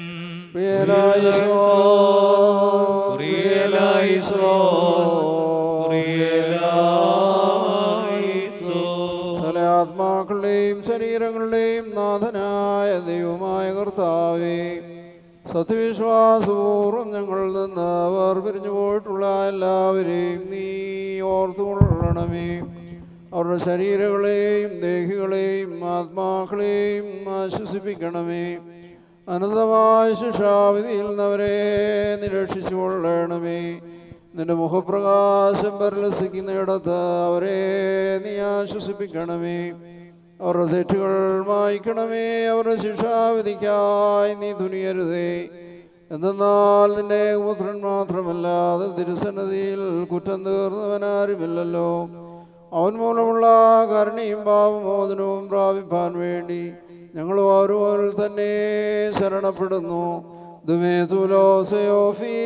സകല ആത്മാക്കളുടെയും ശരീരങ്ങളുടെയും നാഥനായ ദൈവമായ കർത്താവേ സത്യവിശ്വാസപൂർവ്വം ഞങ്ങളിൽ നിന്ന് വേർപിരിഞ്ഞു പോയിട്ടുള്ള എല്ലാവരെയും നീ ഓർത്തുകൊള്ളണമേ അവരുടെ ശരീരങ്ങളെയും ദേഹികളെയും ആത്മാക്കളെയും ആശ്വസിപ്പിക്കണമേ അനന്തമായ ശിക്ഷാവിധിയിൽ നിന്നവരെ നിരക്ഷിച്ചു കൊള്ളണമേ നിന്റെ മുഖപ്രകാശം പരിലസിക്കുന്നിടത്ത് അവരെ നീ ആശ്വസിപ്പിക്കണമേ അവരുടെ തെറ്റുകൾ മായ്ക്കണമേ അവരുടെ ശിക്ഷാവിധിക്കായി നീ തുനിയരുതേ എന്തെന്നാൽ നിന്റെ പുത്രൻ മാത്രമല്ലാതെ തിരുസന്നതിയിൽ കുറ്റം തീർന്നവനാരുമില്ലല്ലോ അവൻ മൂലമുള്ള കരുണയും പാവമോചനവും പ്രാപിപ്പാൻ വേണ്ടി ഞങ്ങൾ ഓരോരിൽ തന്നെ ശരണപ്പെടുന്നു ദുമേ തുലോസയോ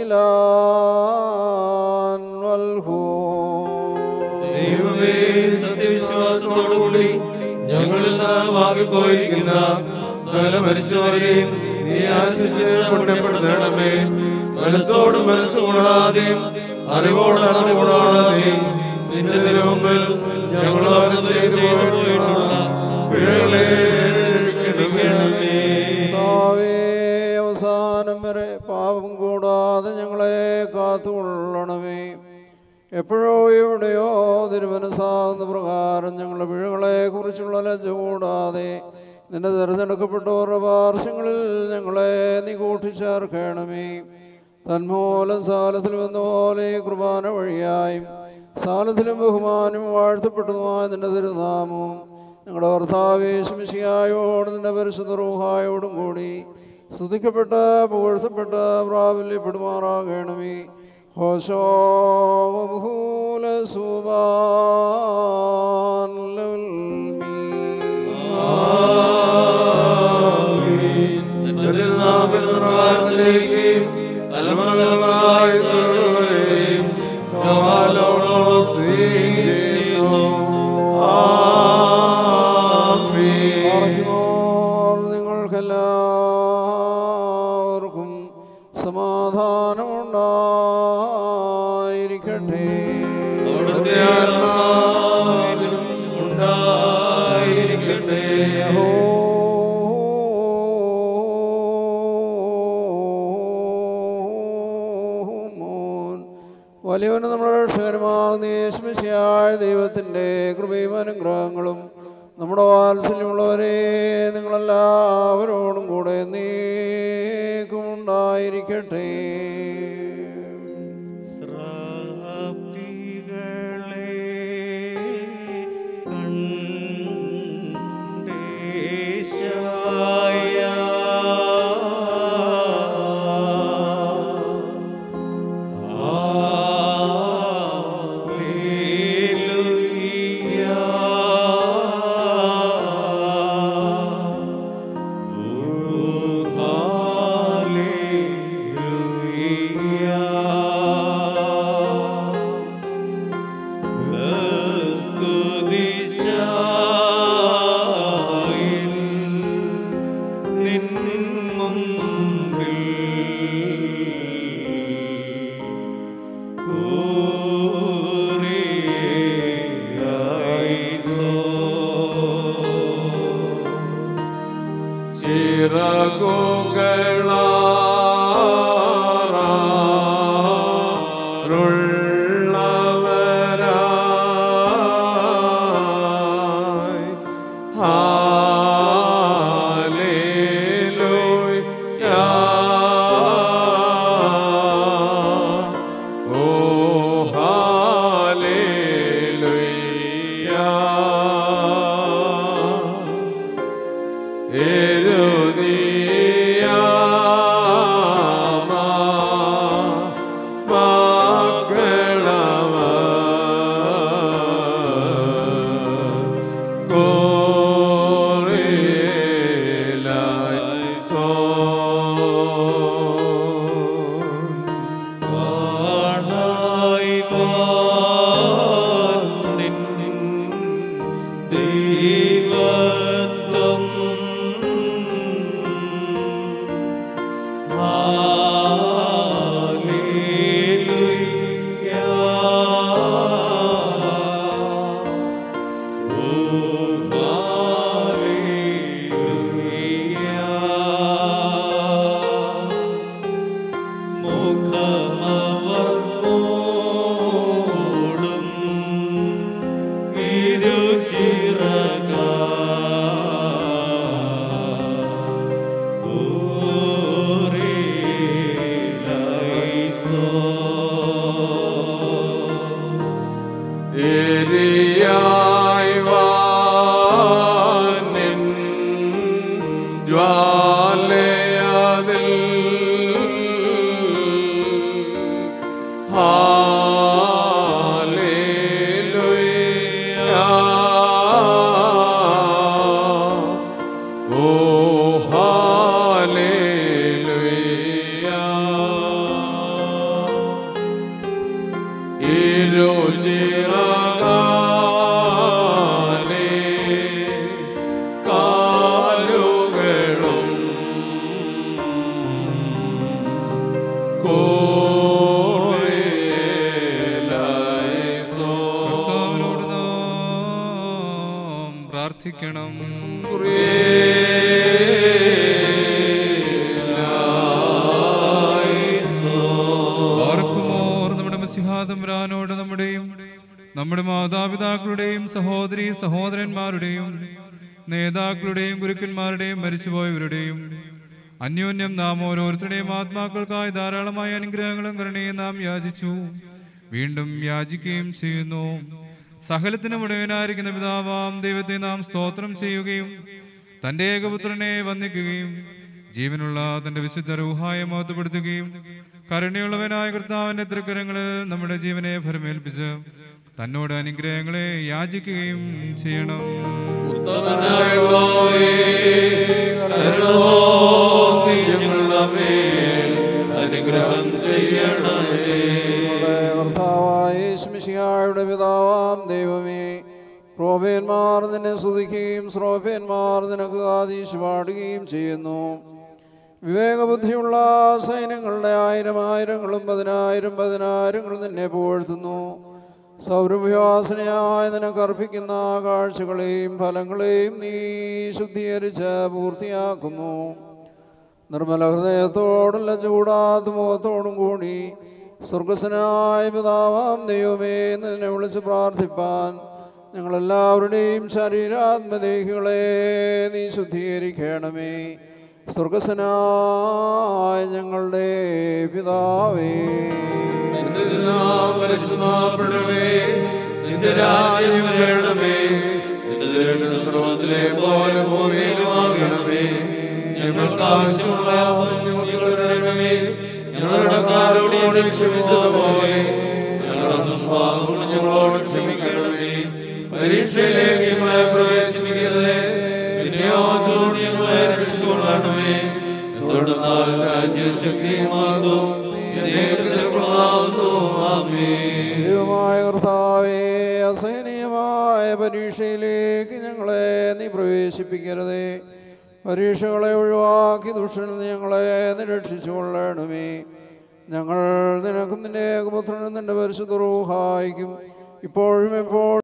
ഫീലാൻ വൽഹൂ ദൈവമേ സത്യവിശ്വാസത്തോടുകൂടി ഞങ്ങളിൽ നിന്ന് വാങ്ങിപ്പോയിരിക്കുന്ന സകല മരിച്ചവരെയും നീ ആശിച്ച് പുണ്യപ്പെടുത്തണമേ മനസ്സോട് മനസ്സുകൂടാതെയും അറിവോട് അറിവോടാതെയും നിന്റെ തിരുമുമ്പിൽ ഞങ്ങൾ അവനന്തരം ചെയ്തു പോയിട്ടുള്ള പിഴകളെ ക്ഷമിക്കണമേ കർത്താവേ, അവസാനം വരെ പാപം കൂടാതെ ഞങ്ങളെ കാത്തുകൊള്ളണമേ എപ്പോഴോ എവിടെയോ തിരുമനസ്സാകുന്ന പ്രകാരം ഞങ്ങളുടെ പിഴകളെ കുറിച്ചുള്ള ലജ്ജ കൂടാതെ നിന്റെ തിരഞ്ഞെടുക്കപ്പെട്ടവരുടെ പാർശ്വങ്ങളിൽ ഞങ്ങളെ നീ കൂട്ടിച്ചേർക്കണമേ തന്മൂലം സാലത്തിൽ വന്ന പോലെ ഈ കുർബാന വഴിയായും സാലത്തിലും ബഹുമാനവും വാഴ്ത്തപ്പെട്ടതുമായ നിന്റെ തിരുനാമവും ഞങ്ങളുടെ ഭർത്താവേശമിശിയായോട് നിന്റെ പരിശുദ്ധ റൂഹായോടും കൂടി സ്തുതിക്കപ്പെട്ട പുകഴ്ത്തപ്പെട്ട പ്രാബല്യപ്പെടുമാറാകണമേ ഹോശോ ബഹൂല സുബാൻ തന്റെ തിരുനാമത്തിൽ പ്രാർത്ഥനയിരിക്കുകയും തലമുറ തലമുറയായി സർവ്വതലമുറയെയും ലോകാലോകങ്ങളോളം സ്തുതി ചെയ്യുന്നു. ആമേൻ. നിങ്ങൾക്കെല്ലാവർക്കും സമാധാനമുണ്ടായിരിക്കട്ടെ അവിടുത്തെ ആത്മാവിലും ഉണ്ടായിരിക്കട്ടെ വലിയവന് നമ്മുടെ രക്ഷകരമാകുന്ന യേശുമിശിയായ ദൈവത്തിൻ്റെ കൃപയും അനുഗ്രഹങ്ങളും നമ്മുടെ വാത്സല്യമുള്ളവരെ നിങ്ങളെല്ലാവരോടും കൂടെ നീക്കും ഉണ്ടായിരിക്കട്ടെ സ്രാപ എരിയായി വാനിൻ ജ്വാലയതിൽ ഹാലേലുയാ ഓ ഹാലേലുയാ ഇരുചിറകാലെ കാലുകളും കോറേലൈസോ കർത്താവിനോട് നാം പ്രാർത്ഥിക്കണം ഓർക്കുമോർ നമ്മുടെ മസിഹാതമ്പുരാനോട് നമ്മുടെയും നമ്മുടെ മാതാപിതാക്കളുടെയും സഹോദരി സഹോദരന്മാരുടെയും നേതാക്കളുടെയും ഗുരുക്കന്മാരുടെയും മരിച്ചുപോയവരുടെയും അന്യോന്യം നാം ഓരോരുത്തരുടെയും ആത്മാക്കൾക്കായി ധാരാളമായ അനുഗ്രഹങ്ങളും കരുണയും നാം യാചിച്ചു വീണ്ടും യാചിക്കുകയും ചെയ്യുന്നു സകലത്തിനും ഉടയനായിരിക്കുന്ന പിതാവാം ദൈവത്തെ നാം സ്തോത്രം ചെയ്യുകയും തന്റെ ഏകപുത്രനെ വന്ദിക്കുകയും ജീവനുള്ള തന്റെ വിശുദ്ധ റൂഹായെ മഹത്വപ്പെടുത്തുകയും കരുണയുള്ളവനായ കർത്താവിന്റെ തൃക്കരങ്ങളിൽ നമ്മുടെ ജീവനെ ഫലമേൽപ്പിച്ച് തന്നോട് അനുഗ്രഹങ്ങളെ യാചിക്കുകയും ചെയ്യണം ഉത്തമനായുള്ളോയേ, കരുണതോന്നി ഞങ്ങളുടെ മേൽ അനുഗ്രഹം ചെയ്യണമേ കർത്താവായ യേശുമിശിഹായുടെ പിതാവാം ദൈവമേ ക്രോപേന്മാർ നിന്നെ സ്തുതിക്കുകയും ശ്രോപേന്മാർ നിനക്ക് ആദീശ് പാടുകയും ചെയ്യുന്നു വിവേകബുദ്ധിയുള്ള സൈന്യങ്ങളുടെ ആയിരം ആയിരങ്ങളും പതിനായിരം പതിനായിരങ്ങളും നിന്നെ പുകഴ്ത്തുന്നു സൗരഭ്യാസനയായ നിനക്ക് അർപ്പിക്കുന്ന കാഴ്ചകളെയും ഫലങ്ങളെയും നീ ശുദ്ധീകരിച്ച് പൂർത്തിയാക്കുന്നു നിർമ്മല ഹൃദയത്തോടുള്ള ചൂടാത്ത മുഖത്തോടും കൂടി സ്വർഗസ്വനായ പിതാവാം ദൈവമേ എന്ന് നിന്നെ വിളിച്ച് പ്രാർത്ഥിപ്പാൻ ഞങ്ങളെല്ലാവരുടെയും ശരീരാത്മദേഹികളെ നീ ശുദ്ധീകരിക്കണമേ സ്വർഗസ്വനായ ഞങ്ങളുടെ പിതാവേ നിന്റെ നാം പരിശുദ്ധമാക്കപ്പെടണമേ നിന്റെ രാജ്യം വരണമേ നിന്റെ ദൃഷ്ട സ്രോതത്തിലെ പോലെ ഭൂമിയിലുമാകണമേ ഞങ്ങൾക്ക് ആവശ്യമുള്ള ഞങ്ങൾ തരണമേ ഞങ്ങളുടെ കാരോട് ക്ഷമിച്ചതുപോലെ ഞങ്ങളുടെ പാപങ്ങൾ ഞങ്ങളോട് ക്ഷമിക്കണമേ പരീക്ഷയിലേക്ക് ഞങ്ങളെ പ്രവേശിപ്പിക്കരുതേ പിന്നെയോ തോട് ഞങ്ങളെ രക്ഷിച്ചുകൊള്ളണമേ എന്തുകൊണ്ടെന്നാൽ രാജ്യശക്തിയും മാർഗവും എന്നേക്കുള്ളതാകുന്നു. ആമേൻ. ദൈവമായ കർത്താവേ അസഹനീയമായ പരീക്ഷയിലേക്ക് ഞങ്ങളെ നീ പ്രവേശിപ്പിക്കരുതേ പരീക്ഷകളെ ഒഴിവാക്കി ദുഷ്ടനിൽ നിന്ന് ഞങ്ങളെ നീ രക്ഷിച്ചു കൊള്ളണമേ ഞങ്ങൾ നിനക്കും നിന്റെ ഏകപുത്രനും നിന്റെ പരിശുദ്ധ റൂഹായിക്കും ഇപ്പോഴും എപ്പോഴും